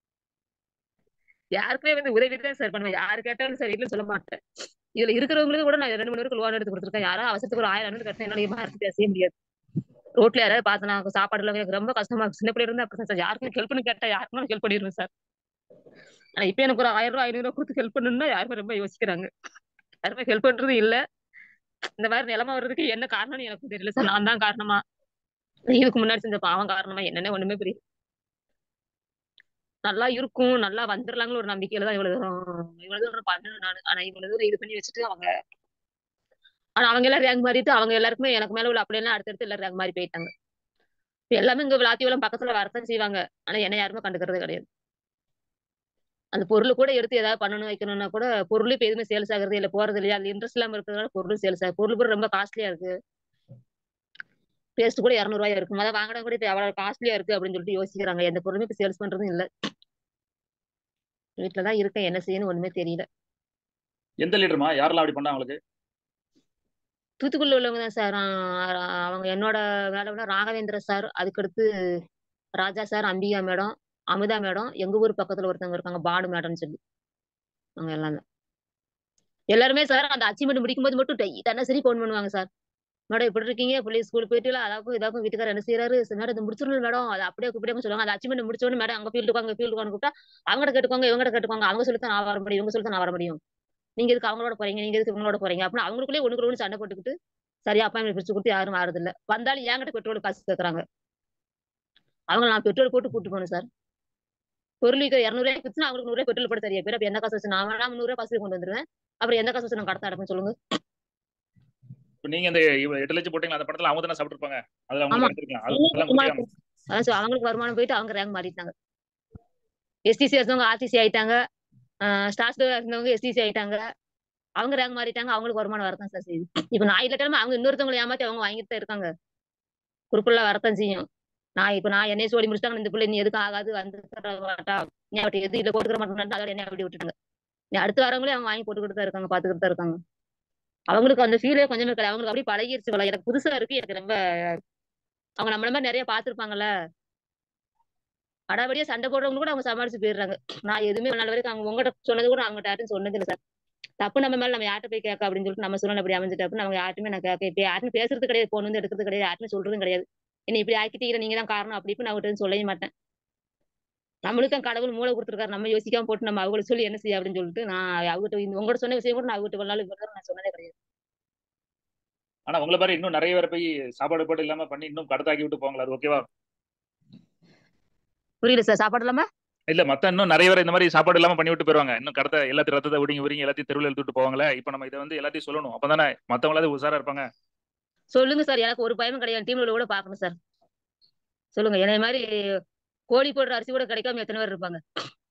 S1: யாருக்குமே வந்து உதவி தான் சார் பண்ணுவேன் யாரு கேட்டாலும் சார் இல்லைன்னு சொல்ல மாட்டேன் இதுல இருக்கிறவங்களுக்கு கூட நான் ரெண்டு மூணு பேருக்கு லோன் எடுத்து கொடுத்துருக்கேன் யாராவது அவசரத்துக்கு ஒரு ஆயிரம் ஐநூறு கட்டினா என்னால மார்க்கு பேசவே முடியாது ரோட்ல யாராவது பார்த்தனா சாப்பாடு எல்லாம் எனக்கு ரொம்ப கஷ்டமா இருக்கு சின்ன பிள்ளை இருந்தா அப்படி சார் யாருக்கும் ஹெல்ப் பண்ணி கேட்டா யாருக்கும் ஹெல்ப் பண்ணிடுவேன் சார் ஆனா இப்ப எனக்கு ஒரு ஆயிரம் ரூபாய் ஐநூறு ரூபாய் கொடுத்து ஹெல்ப் பண்ணணும்னா யாருமே ரொம்ப யோசிக்கிறாங்க யாருமே ஹெல்ப் பண்றது இல்ல இந்த மாதிரி நிலைமை வர்றதுக்கு என்ன காரணம்னு எனக்கு தெரியல சார் நான் தான் காரணமா இதுக்கு முன்னாடி செஞ்ச பாவம் காரணமா என்னன்னு ஒண்ணுமே புரியல நல்லா இருக்கும் நல்லா வந்துடலாங்கன்னு ஒரு நம்பிக்கையில தான் இவ்வளவு தூரம் இவ்வளவு தூரம் பண்ணணும் நான் ஆனா இவ்வளவு தூரம் இது பண்ணி வச்சுட்டு அவங்க ஆனா அவங்க எல்லாம் ரேங்க் மாறிட்டு அவங்க எல்லாருக்குமே எனக்கு மேல உள்ள அப்படியெல்லாம் அடுத்தடுத்து எல்லாரும் ரேங்க் மாறி போயிட்டாங்க இப்ப எல்லாமே இங்க விளாத்திவெல்லாம் பக்கத்துல வரத்தான் செய்வாங்க ஆனா என்ன யாருமே கண்டுக்கிறதே கிடையாது அந்த பொருள் கூட எடுத்து ஏதாவது பண்ணணும் வைக்கணும்னா கூட பொருள் இப்ப எதுவுமே சேல்ஸ் ஆகுறது இல்ல போறது இல்லையா அது இன்ட்ரெஸ்ட் இல்லாம இருக்கிறதுனால பொருள் சேல்ஸ் ஆகுது பொருள் கூட ரொம்ப காஸ்ட்லியா இருக்கு பேஸ்ட் கூட இரநூறுவாயா இருக்கு அதை வாங்கினா கூட இப்ப எவ்வளவு காஸ்ட்லியா இருக்கு அப்படின்னு சொல்லிட்டு யோசிக்கிறாங்க எந்த பொருளுமே இப்ப சேல்ஸ் பண்றதும் இல்ல வீட்டுலதான் இருக்கேன் என்ன செய்யணும் ஒண்ணுமே தெரியல
S2: எந்த லீடர்மா யாரெல்லாம் அப்படி பண்ணா அவங்களுக்கு
S1: தூத்துக்குடியில் உள்ளவங்க தான் சார் அவங்க என்னோட மேல விட ராகவேந்திர சார் அதுக்கடுத்து Raja sir Ambika madam Amudha madam எங்க ஊர் பக்கத்துல ஒருத்தவங்க இருக்காங்க பாடு மேடம்னு சொல்லி அவங்க எல்லாம் தான் எல்லாருமே சார் அந்த அச்சீவ்மெண்ட் முடிக்கும் போது மட்டும் தினசரி ஃபோன் பண்ணுவாங்க சார் மேடம் இப்படி இருக்கீங்க பிள்ளை ஸ்கூல் போயிட்டு அதாக்கும் இதாக்கும் வீட்டுக்காரர் என்ன செய்யறாரு மேடம் இது முடிச்சிடணும் மேடம் அது அப்படியே கூப்பிட்டு சொல்லுவாங்க அந்த அச்சீவ்மெண்ட் முடிச்சோன்னு மேடம் அங்க ஃபீல்டு அங்க ஃபீல்டு கூப்பிட்டா அவங்ககிட்ட கேட்டுக்கோங்க இவங்ககிட்ட கேட்டுக்கோங்க அவங்க சொல்லி தான் நான் வர முடியும் இவங்க சொல்லி தான் நான் வர முடியும் நீங்க எதுக்கு அவங்களோட போறீங்க நீங்க எதுக்கு இவங்களோட போறீங்க அப்படின்னு அவங்களுக்குள்ளே ஒண்ணுக்கு ஒண்ணு சண்டை போட்டுக்கிட்டு சரியா அப்பாயின்மெண்ட் பிரிச்சு கொடுத்து யாரும் மாறுது இல்ல வந்தாலும் என்கிட்ட பெட்ரோல் காசு கேக்குறாங்க அவங்க நான் பெட்ரோல் போட்டு கூட்டு போகணும் சார் பொருள் விற்க இரநூறுவாய்க்கு வித்துனா அவங்களுக்கு நூறுரூவா பெட்ரோல் போட்டு தெரியும் பேர் அப்ப எந்த காசு வச்சு நான் வேணா முந்நூறுவா பஸ்ஸுக்கு கொண்டு வந்துருவேன் அப்புறம் எந்த காசு வச்சு நான் கடத்த அடைப்பேன் சொல்லுங்க
S2: இப்ப நீங்க இந்த இவ்வளவு எட்டு லட்சம் போட்டீங்களா அந்த பணத்துல அவங்க தானே சாப்பிட்டுருப்பாங்க அதுல
S1: ஆமா.
S2: அவங்க எடுத்துக்கலாம் அதெல்லாம் முடியாம
S1: அதான் சார் அவங்களுக்கு வருமானம் போயிட்டு அவங்க ரேங்க் மாறிட்டாங்க எஸ்டிசி இருந்தவங்க ஆர்டிசி ஆயிட்டாங்க ஸ்டார்ஸ் இருந்தவங்க எஸ்டிசி ஆயிட்டாங்க அவங்க ரேங்க் மாறிட்டாங்க அவங்களுக்கு வருமானம் வரதான் சார் செய்யுது இப்ப நான் இல்ல டைம் அவங்க இன்னொருத்தவங்களை ஏமாத்தி அவங்க வாங்கிட்டு தான் இருக்காங்க குறுக்குள்ள வரத்தான் செய்யும் நான் இப்ப நான் என்னைய சொல்லி முடிச்சிட்டாங்க இந்த பிள்ளை நீ எதுக்கு ஆகாது வந்து மாட்டா நீ அவட்ட எது இல்ல போட்டுக்கிற மாட்டேன் அதோட என்ன அப்படி விட்டுட்டாங்க நீ அடுத்து வரவங்களே அவங்க வாங்கி போட்டுக்கிட்டு தான் இருக்காங்க பாத்துக்கிட்டு தான் இருக்காங்க அவங்களுக்கு அந்த ஃபீலே கொஞ்சமே கிடையாது அவங்களுக்கு அப்படியே பழகிருச்சு போல எனக்கு புதுசா இருக்கு எனக்கு ரொம்ப அவங்க நம்மள மாதிரி நிறைய பாத்துருப்பாங்கல்ல அடாவடியா சண்டை போடுறவங்க கூட அவங்க சமாளிச்சு போயிடுறாங்க நான் எதுவுமே நாள் வரைக்கும் அவங்க உங்ககிட்ட சொன்னது கூட அவங்க யாரும் சொன்னது இல்லை சார் தப்பு நம்ம மேல நம்ம யார்கிட்ட போய் கேட்க அப்படின்னு சொல்லிட்டு நம்ம சொல்லணும் அப்படி அமைஞ்சிட்டு அப்படின்னு அவங்க யார்ட்டுமே நான் கேட்க இப்ப யாருமே பேசுறது கிடையாது போன் வந்து எடுக்கிறது கிடையாது யாருமே சொல்றதும் கிடையாது என்ன இப்படி ஆக்கிட்டீங்க நீங்க தான் காரணம் அப்படி இப்ப நான் அவங்ககிட்ட சொல்லவே மாட்டேன் நம்மளுக்கு தான் கடவுள் மூளை கொடுத்துருக்காரு நம்ம யோசிக்காம போட்டு நம்ம அவங்கள சொல்லி என்ன செய்ய அப்படின்னு சொல்லிட்டு நான் அவங்ககிட்ட இந்த உங்கள்கிட்ட சொன்ன விஷயம் கூட நான் அவங்ககிட்ட ஒரு நாள் இவ்வளவு நான் சொன்னதே கிடையாது
S2: ஆனா உங்களை மாதிரி இன்னும் நிறைய பேர் போய் சாப்பாடு போட்டு இல்லாம பண்ணி இன்னும் கடத்தாக்கி விட்டு போங்களா அது ஓகேவா
S1: புரியல சார் சாப்பாடு இல்லாம
S2: இல்ல மத்த இன்னும் நிறைய பேர் இந்த மாதிரி சாப்பாடு இல்லாம பண்ணி விட்டு போயிருவாங்க இன்னும் கடத்த எல்லாத்தையும் ரத்தத்தை விடிங்க விடிங்க எல்லாத்தையும் தெருவில் எடுத்துட்டு போவாங்களே இப்ப நம்ம இதை வந்து எல்லாத்தையும் சொல்லணும் அப்பதானே மத்தவங்களாவது உஷாரா இருப்பாங்க
S1: சொல்லுங்க சார் எனக்கு ஒரு பயமும் கிடையாது டீம்ல கூட பாக்கணும் சார் சொல்லுங்க என்னை மாதிரி கோழி போடுற அரிசி கூட கிடைக்காம எத்தனை பேர் இருப்பாங்க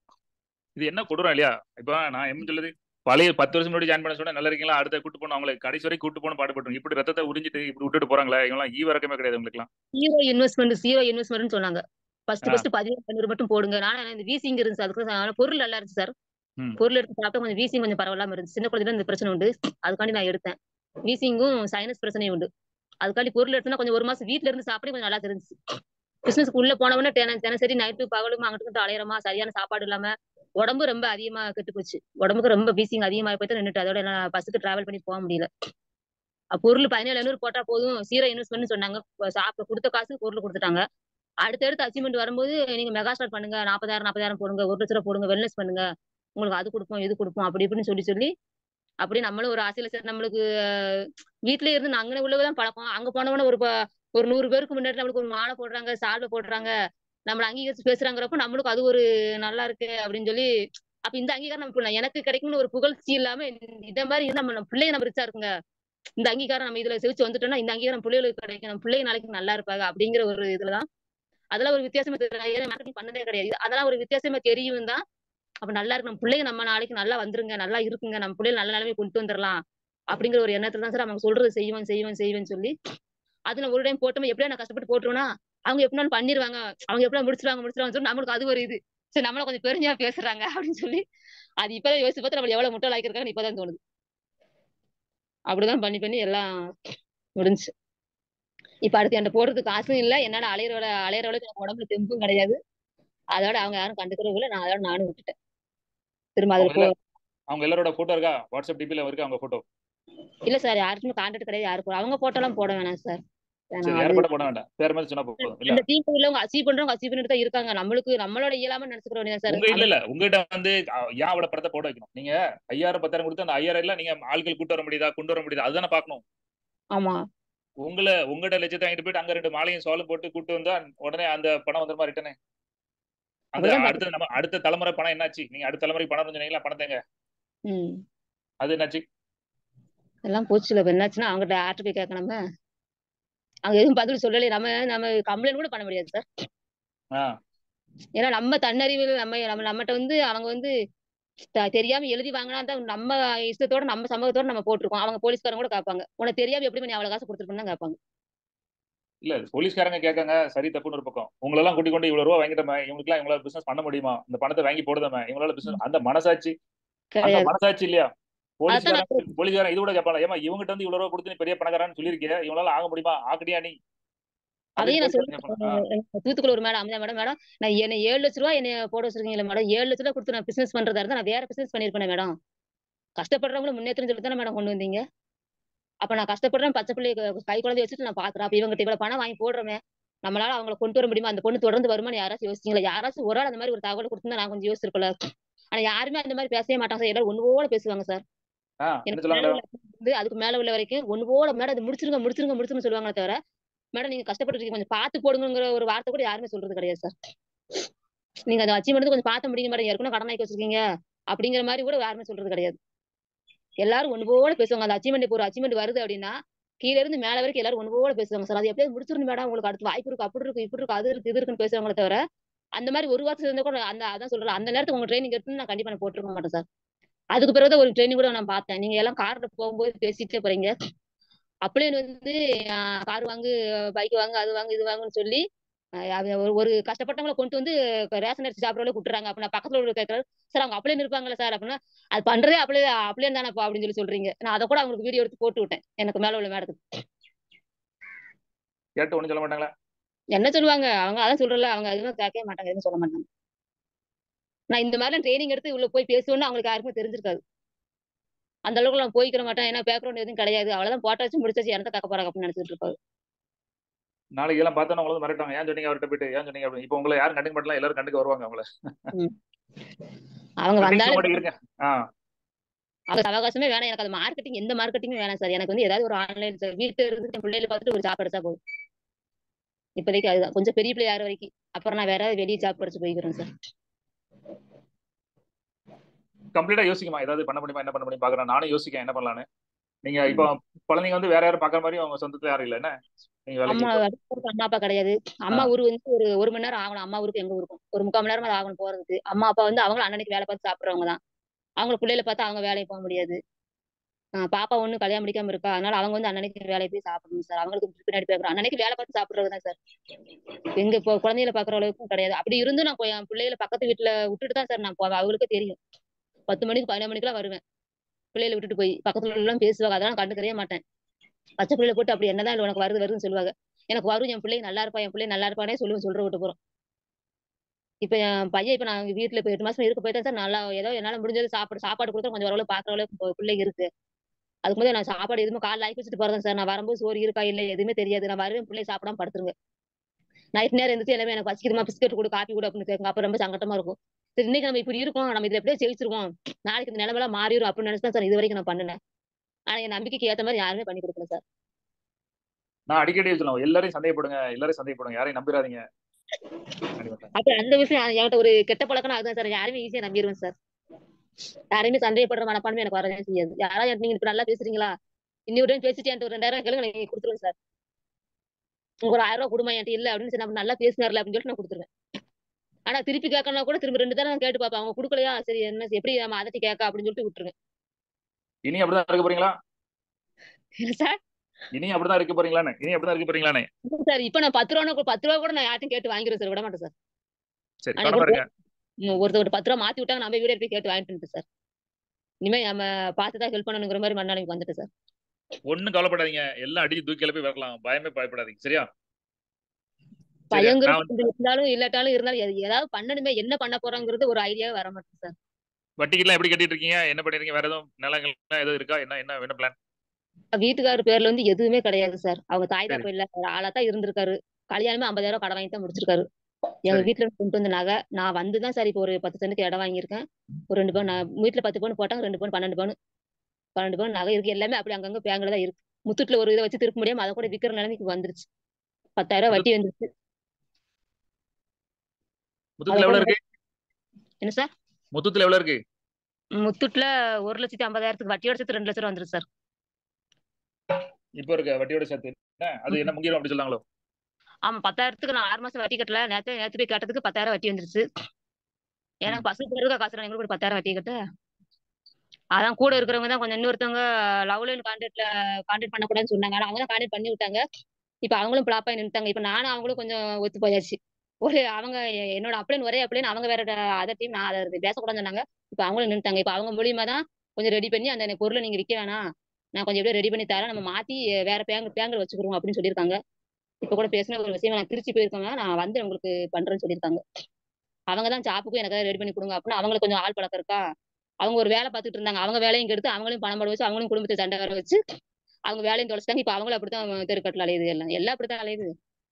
S2: இது என்ன கொடுறோம் இல்லையா இப்ப நான் என்ன சொல்லுது பழைய பத்து வருஷம் முன்னாடி ஜாயின் பண்ண சொன்னா நல்லா இருக்கீங்களா அடுத்த கூட்டு போகணும் அவங்களை கடைசி வரைக்கும் கூட்டு போகணும் பாடுபட்டு இப்படி ரத்தத்தை உறிஞ்சிட்டு இப்படி விட்டுட்டு போறாங்களே இவங்கலாம் ஈ வரக்கமே கிடையாது உங்களுக்குலாம்
S1: ஜீரோ இன்வெஸ்ட்மெண்ட் ஜீரோ இன்வெஸ்ட்மெண்ட் சொன்னாங்க ஃபர்ஸ்ட்
S2: ஆ.
S1: ஃபர்ஸ்ட் பதினேழு ஐநூறு மட்டும் போடுங்க நான் இந்த வீசிங் இருந்துச்சு அதுக்கு ஆனா பொருள் நல்லா இருந்துச்சு சார்
S2: ம்.
S1: பொருள் எடுத்து சாப்பிட்டா கொஞ்சம் வீசிங் கொஞ்சம் பரவாயில்லாம இருந்துச்சு சின்ன குழந்தைல இந்த பிரச்சனை உண்டு அதுக்காண்டி நான் எடுத்தேன் வீசிங்கும் சைனஸ் பிரச்சனையும் உண்டு அதுக்காண்டி பொருள் எடுத்தா கொஞ்சம் ஒரு மாசம் வீட்ல இருந்து சாப்பிட கொஞ்சம் நல்லா தெரிஞ்சுச்சு பிசினஸ்க்கு உள்ள போனவொடனே தின- தினசரி நைட்டு பகலும் அங்கிட்டு இங்கிட்டு அலையறமா சரியான சாப்பாடு இல்லாம உடம்பு ரொம்ப அதிகமா கெட்டு போச்சு உடம்புக்கு ரொம்ப வீசிங் அதிகமாக போய் நின்னுட்டு அதோட நான் பஸ்ஸுக்கு டிராவல் பண்ணி போக முடியல அப்ப பொருள் பதினேழு ஐநூறு போட்டா போதும் சீரோ இன்வெஸ்ட்மெண்ட் சொன்னாங்க இப்ப சாப்பிட கொடுத்த காசு பொருள் கொடுத்துட்டாங்க அடுத்தடுத்து அச்சீவ்மெண்ட் வரும்போது நீங்க மெகா ஸ்டார்ட் பண்ணுங்க நாற்பதாயிரம் நாற்பதாயிரம் போடுங்க ஒரு லட்ச ரூபா போடுங்க வெல்னஸ் பண்ணுங்க உங்களுக்கு அது கொடுப்போம் இது கொடுப்போம் அப்படி இப்படின்னு சொல்லி சொல்லி அப்படி நம்மளும் ஒரு ஆசையில சரி நம்மளுக்கு அஹ், வீட்லயே இருந்து நான் அங்கே உள்ளதான் பழக்கம் அங்க போனவன ஒரு ப- ஒரு நூறு பேருக்கு முன்னாடி நம்மளுக்கு ஒரு மாலை போடுறாங்க சால்வை போடுறாங்க நம்மள அங்கீகரிச்சு பேசுறாங்கிறப்ப நம்மளுக்கு அது ஒரு நல்லா இருக்கு அப்படின்னு சொல்லி அப்ப இந்த அங்கீகாரம் நம்ம பிள்ளை- எனக்கு கிடைக்கும்னு ஒரு புகழ்ச்சி இல்லாம இந்த- இந்த மாதிரி இருந்தா நம்ம நம்ம பிள்ளைங்க நம்ம ரிச்சா இருக்குங்க இந்த அங்கீகாரம் நம்ம இதுல செவிச்சு வந்துட்டோம்னா இந்த அங்கீகாரம் பிள்ளைகளுக்கு கிடைக்கும் நம்ம பிள்ளைங்க நாளைக்கு நல்லா இருப்பாங்க அப்படிங்கிற ஒரு இதுலதான் அதெல்லாம் ஒரு வித்தியாசமா தெரியும் மார்க்கெட்டிங் பண்ணதே கிடையாது இது- அதெல்லாம் ஒரு வித்தியாசமா தெரியும் தான் அப்ப நல்லா இருக்கு நம்ம பிள்ளைங்க நம்ம நாளைக்கு நல்லா வந்துருங்க நல்லா இருக்குங்க நம்ம பிள்ளைங்க நல்ல நிலைமை கொண்டு வந்துடலாம் அப்படிங்கிற ஒரு எண்ணத்துல தான் சார் அவங்க சொல்றது செய்வேன் செய்வேன் செய்வேன்னு சொல்லி அதுல ஒரு டைம் போட்டோம் எப்படியா நான் கஷ்டப்பட்டு போட்டுருவேனா அவங்க எப்படினாலும் பண்ணிருவாங்க அவங்க எப்படியா முடிச்சிருவாங்க முடிச்சிருவாங்க சொல்லி நம்மளுக்கு அது ஒரு இது சரி நம்மள கொஞ்சம் பெருமையா பேசுறாங்க அப்படின்னு சொல்லி அது இப்பதான் யோசிச்சு பார்த்து நம்ம எவ்வளவு முட்டாள் ஆக்கிருக்காங்கன்னு இப்பதான் தோணுது அப்படிதான் பண்ணி பண்ணி எல்லாம் முடிஞ்சு இப்ப அடுத்து என்கிட்ட போடுறதுக்கு காசும் இல்ல என்னால அலையிற அலையிறவளுக்கு எனக்கு உடம்புல தெம்பும் கிடையாது அதோட அவங்க யாரும் கண்டுக்கிறதும் இல்ல நான் அதோட நானும் விட்டுட்டேன் திரும்ப அதுல
S2: அவங்க
S1: போ
S2: அவங்க எல்லாரோட போட்டோ இருக்கா வாட்ஸ்அப் டிபில இருக்கு அவங்க போட்டோ
S1: இல்ல சார் யாருக்குமே கான்டாக்ட் கிடையாது யாருக்கும் அவங்க போட்டோ எல்லாம் போட வேணாம் சார்
S2: சரி
S1: வேணாம்
S2: யார்
S1: அது
S2: போட்டோ போட வேண்டாம் பேர் மாதிரி சொன்னா போதும் இல்ல
S1: இந்த டீம் உள்ளவங்க அச்சீவ் பண்றவங்க அச்சீவ் பண்ணிட்டு தான் இருக்காங்க நம்மளுக்கு நம்மளோட இயலாம நினைச்சுக்கிற வேண்டியது சார்
S2: உங்க இல்ல இல்ல உங்ககிட்ட வந்து அஹ், ஏன் அவட படத்தை போட வைக்கணும் நீங்க ஐயாயிரம் பத்தாயிரம் கொடுத்து அந்த ஐயாயிரம் இல்ல நீங்க ஆட்கள் கூட்டு வர முடியுதா கொண்டு வர முடியுதா அதுதானே பாக்கணும்
S1: ஆமா
S2: உங்களை உங்ககிட்ட லட்சத்தை வாங்கிட்டு போயிட்டு அங்க ரெண்டு மாலையும் சோளம் போட்டு கூட்டு வந்தா உடனே அந்த பணம் வந்துருமா ரிட்டனே அந்த
S1: அப்படிதான்
S2: அடுத்த நம்ம அடுத்த தலைமுறை பணம் என்னாச்சு நீங்க அடுத்த தலைமுறைக்கு பணம் சொன்னீங்களா பணம் தேங்க
S1: ம்
S2: அது என்னாச்சு
S1: எல்லாம் போச்சுல இப்ப என்னாச்சுன்னா அவங்ககிட்ட ஆர்டர் போய் கேட்கணுமே அவங்க எதுவும் பதில் சொல்லலை நம்ம நம்ம கம்ப்ளைண்ட் கூட பண்ண முடியாது சார்
S2: ஆஹ்
S1: ஏன்னா நம்ம தன்னறிவில் நம்ம நம்ம நம்மகிட்ட வந்து அவங்க வந்து த- தெரியாம எழுதி வாங்கினா தான் நம்ம இஷ்டத்தோட நம்ம சமூகத்தோட நம்ம போட்டிருக்கோம் அவங்க போலீஸ்காரங்க கூட கேட்பாங்க உனக்கு தெரியாம எப்படி நீ அவ்வளவு காசு கொடுத்துருப்பேன்னு தான் கேட்பாங்க
S2: இல்ல போலீஸ்காரங்க கேட்காங்க சரி தப்புன்னு ஒரு பக்கம் உங்களை எல்லாம் கூட்டி கொண்டு இவ்வளவு ரூபா வாங்கிட்டோமே இவங்களுக்கு எல்லாம் இவங்களால பிசினஸ் பண்ண முடியுமா இந்த பணத்தை வாங்கி போடுதாமே இவங்களால பிசினஸ் அந்த மனசாட்சி அந்த
S1: கிடையாது
S2: மனசாட்சி இல்லையா
S1: அதான்
S2: போலீஸ்காரன் போலீஸ்காரன் இது கூட கேட்பாங்க ஏமா இவங்கிட்ட வந்து இவ்வளவு ரூபா கொடுத்து நீ பெரிய பணக்காரன்னு சொல்லியிருக்கீங்க இவங்களால ஆக முடியுமா ஆகடியா நீ
S1: அதையும் நான்
S2: போலீஸ்காரன் கேட்பாங்க. ஆ.
S1: சொல்றேன் தூத்துக்குள்ள ஒரு மேடம் அமைச்சா மேடம் மேடம் நான் என்ன ஏழு லட்ச ரூபா என்ன போட வச்சிருக்கீங்களா மேடம் ஏழு லட்ச ரூபா கொடுத்து நான் பிசினஸ் பண்றதா இருந்தா நான் வேற பிசினஸ் பண்ணிருப்பேன் மேடம் கஷ்டப்படுறவங்களும் முன்னேற்றம் சொல்லி தானே மேடம் கொண்டு வந்தீங்க அப்ப நான் கஷ்டப்படுறேன் பச்சை பிள்ளை கை குழந்தை வச்சுட்டு நான் பாக்குறேன் அப்ப இவங்க இவ்வளவு பணம் வாங்கி போடுறோமே நம்மளால அவங்கள கொண்டு வர முடியுமா அந்த பொண்ணு தொடர்ந்து வருமானு யாராச்சும் யோசிச்சீங்களா யாராச்சும் ஒரு ஆள் அந்த மாதிரி ஒரு தகவல் கொடுத்திருந்தா நான் கொஞ்சம் யோசிச்சிருப்பல ஆனா யாருமே அந்த மாதிரி பேசவே மாட்டாங்க சார் எல்லாரும் ஒண்ணு போல பேசுவாங்க சார்
S2: ஆ என்ன
S1: எனக்கு
S2: சொல்லுவாங்க
S1: மேல உள்ள வந்து அதுக்கு மேல உள்ள வரைக்கும் ஒண்ணு போல மேடம் அது முடிச்சிருங்க முடிச்சிருங்க முடிச்சிருங்க சொல்லுவாங்களே தவிர மேடம் நீங்க கஷ்டப்பட்டு இருக்கீங்க கொஞ்சம் பார்த்து போடுங்கிற ஒரு வார்த்தை கூட யாருமே சொல்றது கிடையாது சார் நீங்க அதை அச்சீவ்மெண்ட் கொஞ்சம் பார்த்த முடியுங்க மேடம் ஏற்கனவே கடன் வாங்கி வச்சிருக்கீங்க அப்படிங்கிற மாதிரி கூட யாருமே சொல்றது கிடையாது எல்லாரும் ஒண்ணு போல பேசுவாங்க அந்த அச்சீவ்மெண்ட் இப்போ ஒரு அச்சீவ்மெண்ட் வருது அப்படின்னா கீழ இருந்து மேல வரைக்கும் எல்லாரும் ஒண்ணு போல பேசுவாங்க சார் அது எப்படியாவது முடிச்சிருந்து மேடம் உங்களுக்கு அடுத்து வாய்ப்பு இருக்கு அப்படி இருக்கு இப்படி இருக்கு அது இருக்கு இது இருக்குன்னு பேசுவாங்களே தவிர அந்த மாதிரி ஒரு வாரத்துல இருந்தா கூட அந்த அதான் சொல்றேன் அந்த நேரத்துக்கு உங்க ட்ரைனிங் எடுத்து நான் கண்டிப்பா நான் போட்டிருக்க மாட்டேன் சார் அதுக்கு பிறகு ஒரு ட்ரைனிங் கூட நான் பார்த்தேன் நீங்க எல்லாம் கார்ல போகும்போது பேசிட்டே போறீங்க அப்படியே வந்து கார் வாங்கு பைக் வாங்கு அது வாங்கு இது வாங்குன்னு சொல்லி அஹ் அது ஒரு ஒரு கஷ்டப்பட்டவங்களை கொண்டு வந்து ரேஷன் அரிசி சாப்பிட்றவங்கள கூட்டுறாங்க அப்படின்னா பக்கத்துல உள்ள கேட்கறாரு சார் அவங்க அப்படியே இருப்பாங்களா சார் அப்படின்னா அது பண்றதே அப்படியே அப்படியே தானப்பா அப்படின்னு சொல்லி சொல்றீங்க நான் அதை கூட அவங்களுக்கு வீடியோ எடுத்து போட்டு விட்டேன் எனக்கு மேல உள்ள மேடத்துக்கு
S2: கேட்டு ஒண்ணும் சொல்ல மாட்டாங்களா
S1: என்ன சொல்லுவாங்க அவங்க அதான் சொல்றல அவங்க எதுவும் கேட்கவே மாட்டாங்க எதுவும் சொல்ல மாட்டாங்க நான் இந்த மாதிரிலாம் ட்ரைனிங் எடுத்து உள்ள போய் பேசுவேன்னு அவங்களுக்கு யாருக்குமே தெரிஞ்சிருக்காது அந்த அளவுக்கு நான் போய்க்கிற மாட்டேன் ஏன்னா பேக்ரவுண்ட் எதுவும் கிடையாது அவ்வளவுதான் போட்டாச்சு முடிச்சாச்சு இறந்த கேட்க போறாங்க அப்படின்னு நினைச்சிட்டு இருப்பாங்க
S2: நாளைக்கு எல்லாம் பார்த்தா உங்களை மிரட்டாங்க ஏன் சொன்னீங்க அவர்கிட்ட போயிட்டு ஏன் சொன்னீங்க அப்படின்னு இப்போ உங்களை யாரும் கண்டுக்க மாட்டலாம் எல்லாரும் கண்டுக்க வருவாங்க அவங்கள
S1: அவங்க
S2: கண்டிக்க
S1: வந்தாலும்
S2: மட்டும் இருங்க ஆ
S1: அவங்க அவகாசமே வேணாம் எனக்கு அது மார்க்கெட்டிங் எந்த மார்க்கெட்டிங்கும் வேணாம் சார் எனக்கு வந்து ஏதாவது ஒரு ஆன்லைன் சார் வீட்டுல இருந்து என் பிள்ளைகளை பார்த்துட்டு ஒரு ஜாப் எடுத்தா போதும் இப்போதைக்கு அதுதான் கொஞ்சம் பெரிய பிள்ளை யார் வரைக்கும் அப்புறம் நான் வேற ஏதாவது வெளியே ஜாப் படிச்சு போய்க்கிறேன் சார்
S2: கம்ப்ளீட்டா யோசிக்குமா ஏதாவது பண்ண முடியுமா என்ன பண்ண முடியும் பாக்குறேன் நானும் யோசிக்கேன் என்ன பண்ணலான்னு நீங்க இப்போ குழந்தைங்க வந்து வேற யாரும் பாக்குற மாதிரி அவங்க சொந்தத்துல யாரும் இல்ல என்ன நீங்க
S1: அம்மா
S2: வேலைக்கு
S1: ஊருக்கு அம்மா அப்பா கிடையாது அம்மா ஊர் வந்து ஒரு ஒரு மணி நேரம் ஆகணும் அம்மா ஊருக்கு எங்க ஊருக்கும் ஒரு முக்கால் மணி நேரம் அது ஆகணும் போறதுக்கு அம்மா அப்பா வந்து அவங்களும் அண்ணனுக்கு வேலை பார்த்து சாப்பிடுறவங்க தான் அவங்க பிள்ளைகளை பார்த்து அவங்க வேலைக்கு போக முடியாது ஆஹ் பாப்பா ஒண்ணு கல்யாணம் முடிக்காம இருக்கா அதனால அவங்க வந்து அண்ணனுக்கு வேலைக்கு போய் சாப்பிடணும் சார் அவங்களுக்கு பின்னாடி போய் அண்ணனுக்கு வேலை பார்த்து சாப்பிடுறது தான் சார் எங்க இப்போ குழந்தைகளை பாக்குற அளவுக்கு கிடையாது அப்படி இருந்தும் நான் கொ- என் பிள்ளைகளை பக்கத்து வீட்டுல விட்டுட்டு தான் சார் நான் போவேன் அவங்களுக்கு தெரியும் பத்து மணிக்கு பதினொரு மணிக்கெல்லாம் வருவேன் பிள்ளைகளை விட்டுட்டு போய் பக்கத்துல எல்லாம் பேசுவாங்க அதெல்லாம் கண்டுக்கவே மாட்டேன் பச்சை பிள்ளைல போட்டு அப்படி என்னதான் இல்லை உனக்கு வருது வருதுன்னு சொல்லுவாங்க எனக்கு வரும் என் பிள்ளை நல்லா இருப்பா என் பிள்ளை நல்லா இருப்பானே சொல்லுவேன் சொல்ற விட்டு போறோம் இப்ப என் பையன் இப்ப நான் வீட்டுல இப்ப எட்டு மாசம் இருக்க போயிட்டேன் சார் நல்லா ஏதோ என்னால முடிஞ்சது சாப்பாடு சாப்பாடு கொடுத்தா கொஞ்சம் ஓரளவு பாக்குற அளவுக்கு இப்போ பிள்ளைங்க இருக்கு அதுக்கு முதல்ல நான் சாப்பாடு எதுவுமே காலைல ஆக்கி வச்சுட்டு போறேன் சார் நான் வரும்போது சோறு இருக்கா இல்லை எதுவுமே தெரியாது நான் வருவேன் பிள்ளை சாப்பிடாம படுத்துருங்க நைட் நேரம் இருந்துச்சு எல்லாமே எனக்கு பசிக்குதுமா பிஸ்கட் கொடு காப்பி கொடு அப்படின்னு கேட்கும் அப்ப ரொம்ப சங்கட்டமா இருக்கும் சரி இன்னைக்கு நம்ம இப்படி இருக்கோம் நம்ம இதுல எப்படியே ஜெயிச்சிருக்கோம் நாளைக்கு இந்த நிலைமைலாம் மாறிடும் அப்படின்னு நினைச்சு தான் சார் இது வரைக்கும் நான் பண்ணினேன் ஆனா என் நம்பிக்கைக்கு ஏத்த மாதிரி யாருமே பண்ணி கொடுக்கல சார்
S2: நான் அடிக்கடி சொல்லுவேன் எல்லாரையும் சந்தேகப்படுங்க எல்லாரையும் சந்தேகப்படுங்க யாரையும் நம்பிடாதீங்க கண்டிப்பா.
S1: அப்ப அந்த விஷயம் என்கிட்ட ஒரு கெட்ட பழக்கம் அதுதான் சார் யாருமே ஈஸியா நம்பிடுவேன் சார் யாரையுமே சந்தேகப்படுற மனப்பான்மை எனக்கு வரவே செய்யாது யாராவது நீங்க இப்ப நல்லா பேசுறீங்களா இன்னொரு டைம் பேசிட்டு என்கிட்ட ஒரு ரெண்டாயிரம் கேளுங்க நீங்க கொடுத்துருவேன் சார் உங்க ஒரு ஆயிரம் ரூபாய் கொடுமா என்கிட்ட இல்ல அப்படின்னு சொல்லி நம்ம நல்லா பேசினார்ல அப்படின்னு சொல்லிட்டு நான் கொடுத்துருவேன் ஆனா திருப்பி கேட்கணும் கூட திரும்ப ரெண்டு தடவை நான் கேட்டு பார்ப்பேன் அவங்க கொடுக்கலையா சரி என்ன எப்படி நம்ம அதட்டி கேட்க அப்படின்னு சொல்லிட்டு விட்டுருவேன்
S2: இனி அப்படிதான் இருக்க போறீங்களா
S1: சார்
S2: இனி அப்படிதான் இருக்க போறீங்களான்னு இனி அப்படிதான் இருக்க போறீங்களான்னு
S1: சார் இப்ப நான் பத்து ரூபா பத்து ரூபா கூட நான் யார்ட்டும் கேட்டு வாங்கிடுவேன் சார் விட மாட்டேன் சார்
S2: சரி
S1: ஆனா
S2: கவனமா இருங்க
S1: ம், ஒருத்தர் பத்து ரூபா மாத்தி விட்டாங்க நம்ம வீடு போய் கேட்டு வாங்கிட்டு வந்துட்டு சார் இனிமே நம்ம பார்த்துதான் ஹெல்ப் பண்ணணுங்கிற மாதிரி மண்ணாளைக்கு வந்துட்டு சார்
S2: ஒண்ணும் கவலைப்படாதீங்க எல்லாம் அடிச்சு தூக்கி கிளப்பி வரலாம் பயமே பயப்படாதீங்க சரியா சரி,
S1: பயங்கர
S2: நான் வந்து
S1: இருந்தாலும் இல்லாட்டாலும் இருந்தாலும் எது- ஏதாவது பண்ணணுமே என்ன பண்ண போறோங்கிறது ஒரு ஐடியாவே வர மாட்டேங்குது சார்
S2: வட்டிக்கெல்லாம் எப்படி கட்டிட்டு இருக்கீங்க என்ன பண்ணிருக்கீங்க வேற எதுவும் நிலங்கள் எதுவும் இருக்கா என்ன என்ன என்ன பிளான்
S1: வீட்டுக்காரர் பேர்ல வந்து எதுவுமே கிடையாது சார் அவங்க தாய்
S2: சரி.
S1: தப்ப இல்ல ஒரு ஆளா தான் இருந்திருக்காரு கல்யாணமே ஐம்பதாயிரம் கடன் வாங்கி தான் முடிச்சிருக்காரு எங்க
S2: சரி.
S1: வீட்டுல இருந்து கொண்டு வந்த நகை நான் வந்து தான் சார் இப்போ ஒரு பத்து சென்ட்டுக்கு இடம் வாங்கியிருக்கேன் ஒரு ரெண்டு பவுன் நான் வீட்டுல பத்து பவுன் போட்டாங்க ரெண்டு பவுன் பன்னெண்டு பவுன் பன்னெண்டு பவுன் நகை இருக்கு எல்லாமே அப்படி அங்கங்க பேங்க்ல தான் இருக்கு முத்துட்டுல ஒரு இதை வச்சு திருப்ப முடியாம அதை கூட விக்கிற நிலைமைக்கு வந்துருச்சு பத்தாயிரம் வட்டி வந்துருச்சு
S2: முத்தத்துல எவ்வளவு இருக்கு
S1: என்ன சார்
S2: முத்தத்துல எவ்வளவு இருக்கு
S1: முத்துட்டுல ஒரு லட்சத்தி ஐம்பதாயிரத்துக்கு வட்டியோட சேர்த்து ரெண்டு லட்சம் ரூபா வந்துருச்சு சார்
S2: இப்போ இருக்க வட்டியோட சேர்த்து என்ன? அது என்ன முக்கியம் அப்படி சொல்லாங்களோ
S1: ஆமா பத்தாயிரத்துக்கு நான் ஆறு மாசம் வட்டி கட்டல நேத்து நேத்து போய் கேட்டதுக்கு பத்தாயிரம் வட்டி வந்துருச்சு எனக்கு பசங்க பேருக்கு காசு எங்களுக்கு ஒரு பத்தாயிரம் வட்டி கட்ட அதான் கூட இருக்கிறவங்க தான் கொஞ்சம் இன்னொருத்தவங்க லவ் லைன் கான்டாக்ட்ல கான்டாக்ட் பண்ணக்கூடாதுன்னு சொன்னாங்க ஆனா அவங்க தான் கான்டாக்ட் பண்ணி விட்டாங்க இப்ப அவங்களும் பிளாப் ஆகி நின்னுட்டாங்க இப்ப நானும் அவங்களும் கொஞ்சம் ஒத்து போயாச்சு ஒரு அவங்க எ- என்னோட அப்ளைன் ஒரே அப்ளைன் அவங்க வேற அதர் டீம் நான் அதை பேசக்கூடாதுன்னு சொன்னாங்க இப்ப அவங்களும் நின்னுட்டாங்க இப்ப அவங்க மூலியமா தான் கொஞ்சம் ரெடி பண்ணி அந்த எனக்கு பொருளை நீங்க விற்க வேணாம் நான் கொஞ்சம் எப்படியோ ரெடி பண்ணி தரேன் நம்ம மாத்தி வேற பேங்க் பேங்க்ல வச்சுக்கிறோம் அப்படின்னு சொல்லியிருக்காங்க இப்ப கூட பேசின ஒரு விஷயம் நான் திருச்சி போயிருக்கேங்க நான் வந்து உங்களுக்கு பண்றேன்னு சொல்லியிருக்காங்க அவங்க தான் ஜாப்புக்கும் எனக்கு ரெடி பண்ணி கொடுங்க அப்படின்னு அவங்களுக்கு கொஞ்சம் ஆள் பழக்கம் இருக்கா அவங்க ஒரு வேலை பார்த்துட்டு இருந்தாங்க அவங்க வேலையும் கெடுத்து அவங்களையும் பணம் போட வச்சு அவங்களையும் குடும்பத்தை சண்டை வர வச்சு அவங்க வேலையும் தொலைச்சிட்டாங்க இப்ப அவங்களும் அப்படித்தான் தெருக்கட்டில் அலையுது எல்லாம் எல்லாம் அப்படித்தான் அலையுது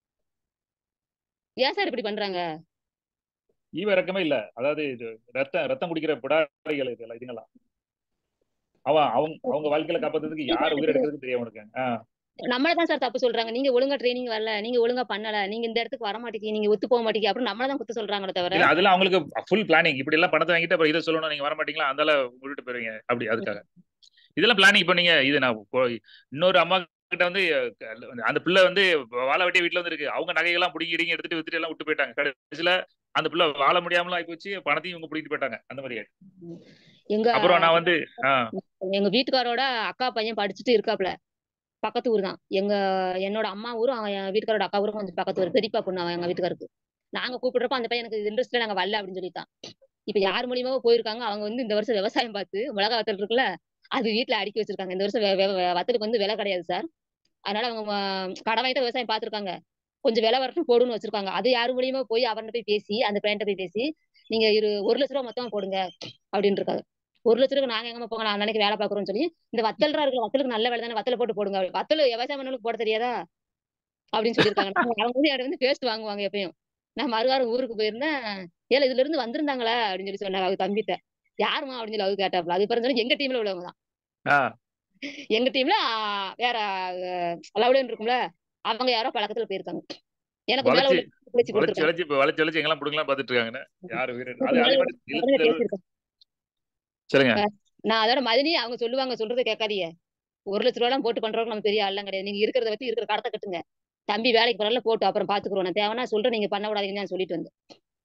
S1: ஏன் சார் இப்படி பண்றாங்க
S2: ஈவ இறக்கமே இல்ல அதாவது இது ரத்தம் ரத்தம் குடிக்கிற பிடாரிகள் இதெல்லாம் இதுங்களா அவன் அவங்க அவங்க வாழ்க்கையில காப்பாத்துறதுக்கு யார் உயிர் எடுக்கிறதுக்கு தெரியும் அவனுக்கு ஆஹ்
S1: நம்மள தான் சார் தப்பு சொல்றாங்க நீங்க ஒழுங்கா ட்ரைனிங் வரல நீங்க ஒழுங்கா பண்ணல நீங்க இந்த இடத்துக்கு வர மாட்டேங்க நீங்க ஒத்து போக மாட்டீங்க அப்படின்னு நம்மள தான் குத்து சொல்றாங்களே தவிர
S2: இல்ல அதெல்லாம் அவங்களுக்கு ஃபுல் பிளானிங் இப்படி எல்லாம் பணத்தை வாங்கிட்டு அப்புறம் இதை சொல்லணும் நீங்க வர மாட்டீங்களா அந்தால விட்டுட்டு போயிருவீங்க அப்படி அதுக்காக இதெல்லாம் பிளானிங் பண்ணீங்க இது நான் கொ- இன்னொரு அம்மா கிட்ட வந்து அஹ், அந்த பிள்ளை வந்து வாழை வெட்டி வீட்டுல வந்து இருக்கு அவங்க நகையெல்லாம் பிடிங்கி இடிங்கி எடுத்துட்டு வித்துட்டு எல்லாம் விட்டு போயிட்டாங்க கடைசியில அந்த பிள்ளை வாழ முடியாமலாம் ஆகி போச்சு பணத்தையும் இவங்க பிடிக்கிட்டு போயிட்டாங்க அந்த மாதிரி
S1: எங்க
S2: அப்புறம் நான் வந்து ஆஹ்
S1: எங்க வீட்டுக்காரோட அக்கா பையன் படிச்சுட்டு இருக்காப்ல பக்கத்து ஊர் தான் எங்க என்னோட அம்மா ஊரும் அவன் என் வீட்டுக்காரோட அக்கா ஊரும் கொஞ்சம் பக்கத்து ஊர் பெரியப்பா பொண்ணு அவன் எங்க வீட்டுக்காருக்கு நாங்க கூப்பிடுறப்ப அந்த பையன் எனக்கு இன்ட்ரெஸ்ட்ல நாங்க வரல அப்படின்னு சொல்லிட்டான் இப்ப யார் மூலியமாவோ போயிருக்காங்க அவங்க வந்து இந்த வருஷம் விவசாயம் பார்த்து மிளகா வத்தல் இருக்குல்ல அது வீட்டுல அடுக்கி வச்சிருக்காங்க இந்த வருஷம் வெ- வெ- வெ- வத்தலுக்கு வந்து விலை கிடையாது சார் அதனால அவங்க ஆஹ், கடன் வாங்கிட்டு விவசாயம் பார்த்திருக்காங்க கொஞ்சம் விலை வரட்டும் போடுன்னு வச்சிருக்காங்க அது யார் மூலியமா போய் அவர்கிட்ட போய் பேசி அந்த பையன்கிட்ட போய் பேசி நீங்க இரு ஒரு லட்ச ரூபா மொத்தமா போடுங்க அப்படின்னு இருக்காங்க ஒரு லட்ச ரூபாய் நாங்க எங்க போங்க நான் அன்னைக்கு வேலை பாக்குறோம்னு சொல்லி இந்த வத்தல்ரா இருக்கிற வத்தலுக்கு நல்ல வேலை தானே வத்தல போட்டு போடுங்க அப்படி. வத்தல் விவசாயம் பண்ணவங்களுக்கு போட தெரியாதா அப்படின்னு சொல்லியிருக்காங்க நாங்க அவங்க வந்து என்கிட்ட வந்து பேஸ்ட் வாங்குவாங்க எப்பயும் நான் மறுவாரம் ஊருக்கு போயிருந்தேன் ஏல இதுல இருந்து வந்திருந்தாங்களா அப்படின்னு சொல்லி சொன்னாங்க அவங்க தம்பிட்ட யாருமா அப்படின்னு சொல்லி அவங்க கேட்டாப்ல அது பிறகு எங்க டீம்ல உள்ளவங்க தான்
S2: ஆஹ்
S1: எங்க டீம்ல வேற லவுடன் இருக்கும்ல அவங்க யாரோ பழக்கத்துல போயிருக்காங்க எனக்கு மேல
S2: வளைச்சு
S1: உள்ள பிடிச்சு
S2: வளைச்சு
S1: கொடுத்துருக்காங்க
S2: வளைச்சு இப்ப வளைச்சு வளைச்சு எங்கெல்லாம் பிடுங்கலாம் பாத்துட்டு இருக்காங்கன்னு யாரு உயிர் எடு- அது
S1: மேல
S2: அதே
S1: உள்ள
S2: மாதிரி
S1: உடனே
S2: இழுத்து
S1: பேசியிருக்காங்க
S2: சொல்லுங்க
S1: நான் அதோட மதினி அவங்க சொல்லுவாங்க சொல்றதை கேட்காதீங்க ஒரு லட்ச ரூபா எல்லாம் போட்டு பண்றவங்க நம்ம பெரிய ஆள்லாம் கிடையாது நீங்க இருக்கிறத வச்சு இருக்கிற கடத்தை கட்டுங்க தம்பி வேலைக்கு போறல போட்டு அப்புறம் பாத்துக்குறோம் நான் தேவைன்னா சொல்றேன் நீங்க பண்ண விடாதீங்கன்னு நான் சொல்லிட்டு வந்தேன்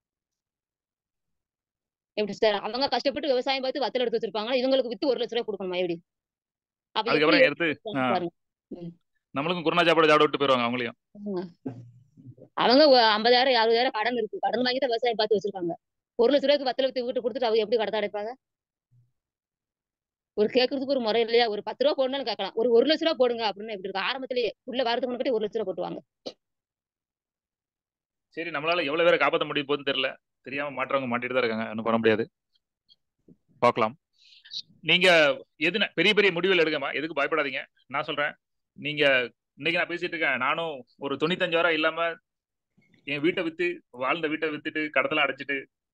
S1: எப்படி சார் அவங்க கஷ்டப்பட்டு விவசாயம் பார்த்து வத்தல் எடுத்து வச்சிருப்பாங்க இவங்களுக்கு வித்து ஒரு லட்ச ரூபாய் கொடுக்கணுமா எப்படி அப்ப எப்படி
S2: அதுக்கப்புறம் எடுத்து
S1: யோசிப்பாங்க
S2: ஆ.
S1: பாருங்க
S2: நம்மளுக்கும் குருணா சாப்பாடு சாப்பிட விட்டு போயிருவாங்க அவங்களையும்
S1: ஆமா. அவங்க ஒ- ஐம்பதாயிரம் அறுபதாயிரம் கடன் இருக்கு கடன் வாங்கி தான் விவசாயம் பார்த்து வச்சிருக்காங்க ஒரு லட்ச ரூபாய்க்கு வத்தல வித்து வீட்டு கொடுத்துட்டு அவங்க எப்படி கடத்த அடைப்பாங்க ஒரு கேட்கறதுக்கு ஒரு முறை இல்லையா ஒரு பத்து ரூபா போடணும்னு கேட்கலாம் ஒரு ஒரு லட்ச ரூபா போடுங்க அப்படின்னு எப்படி இருக்கு ஆரம்பத்திலேயே உள்ள வரதுக்கு முன்னாடி ஒரு லட்ச ரூபா போட்டுவாங்க
S2: சரி நம்மளால எவ்வளவு பேரை காப்பாற்ற முடியும் போகுதுன்னு தெரியல தெரியாம மாற்றவங்க மாட்டிட்டு தான் இருக்காங்க ஒன்றும் பண்ண முடியாது பார்க்கலாம் நீங்க எது பெரிய பெரிய முடிவுகள் எடுக்கமா எதுக்கு பயப்படாதீங்க நான் சொல்றேன் நீங்க இன்னைக்கு நான் பேசிட்டு இருக்கேன் நானும் ஒரு தொண்ணூத்தஞ்சாயிரம் இல்லாம என் வீட்டை வித்து வாழ்ந்த வீட்டை வித்துட்டு கடத்தெல்லாம் அடைச்சிட்டு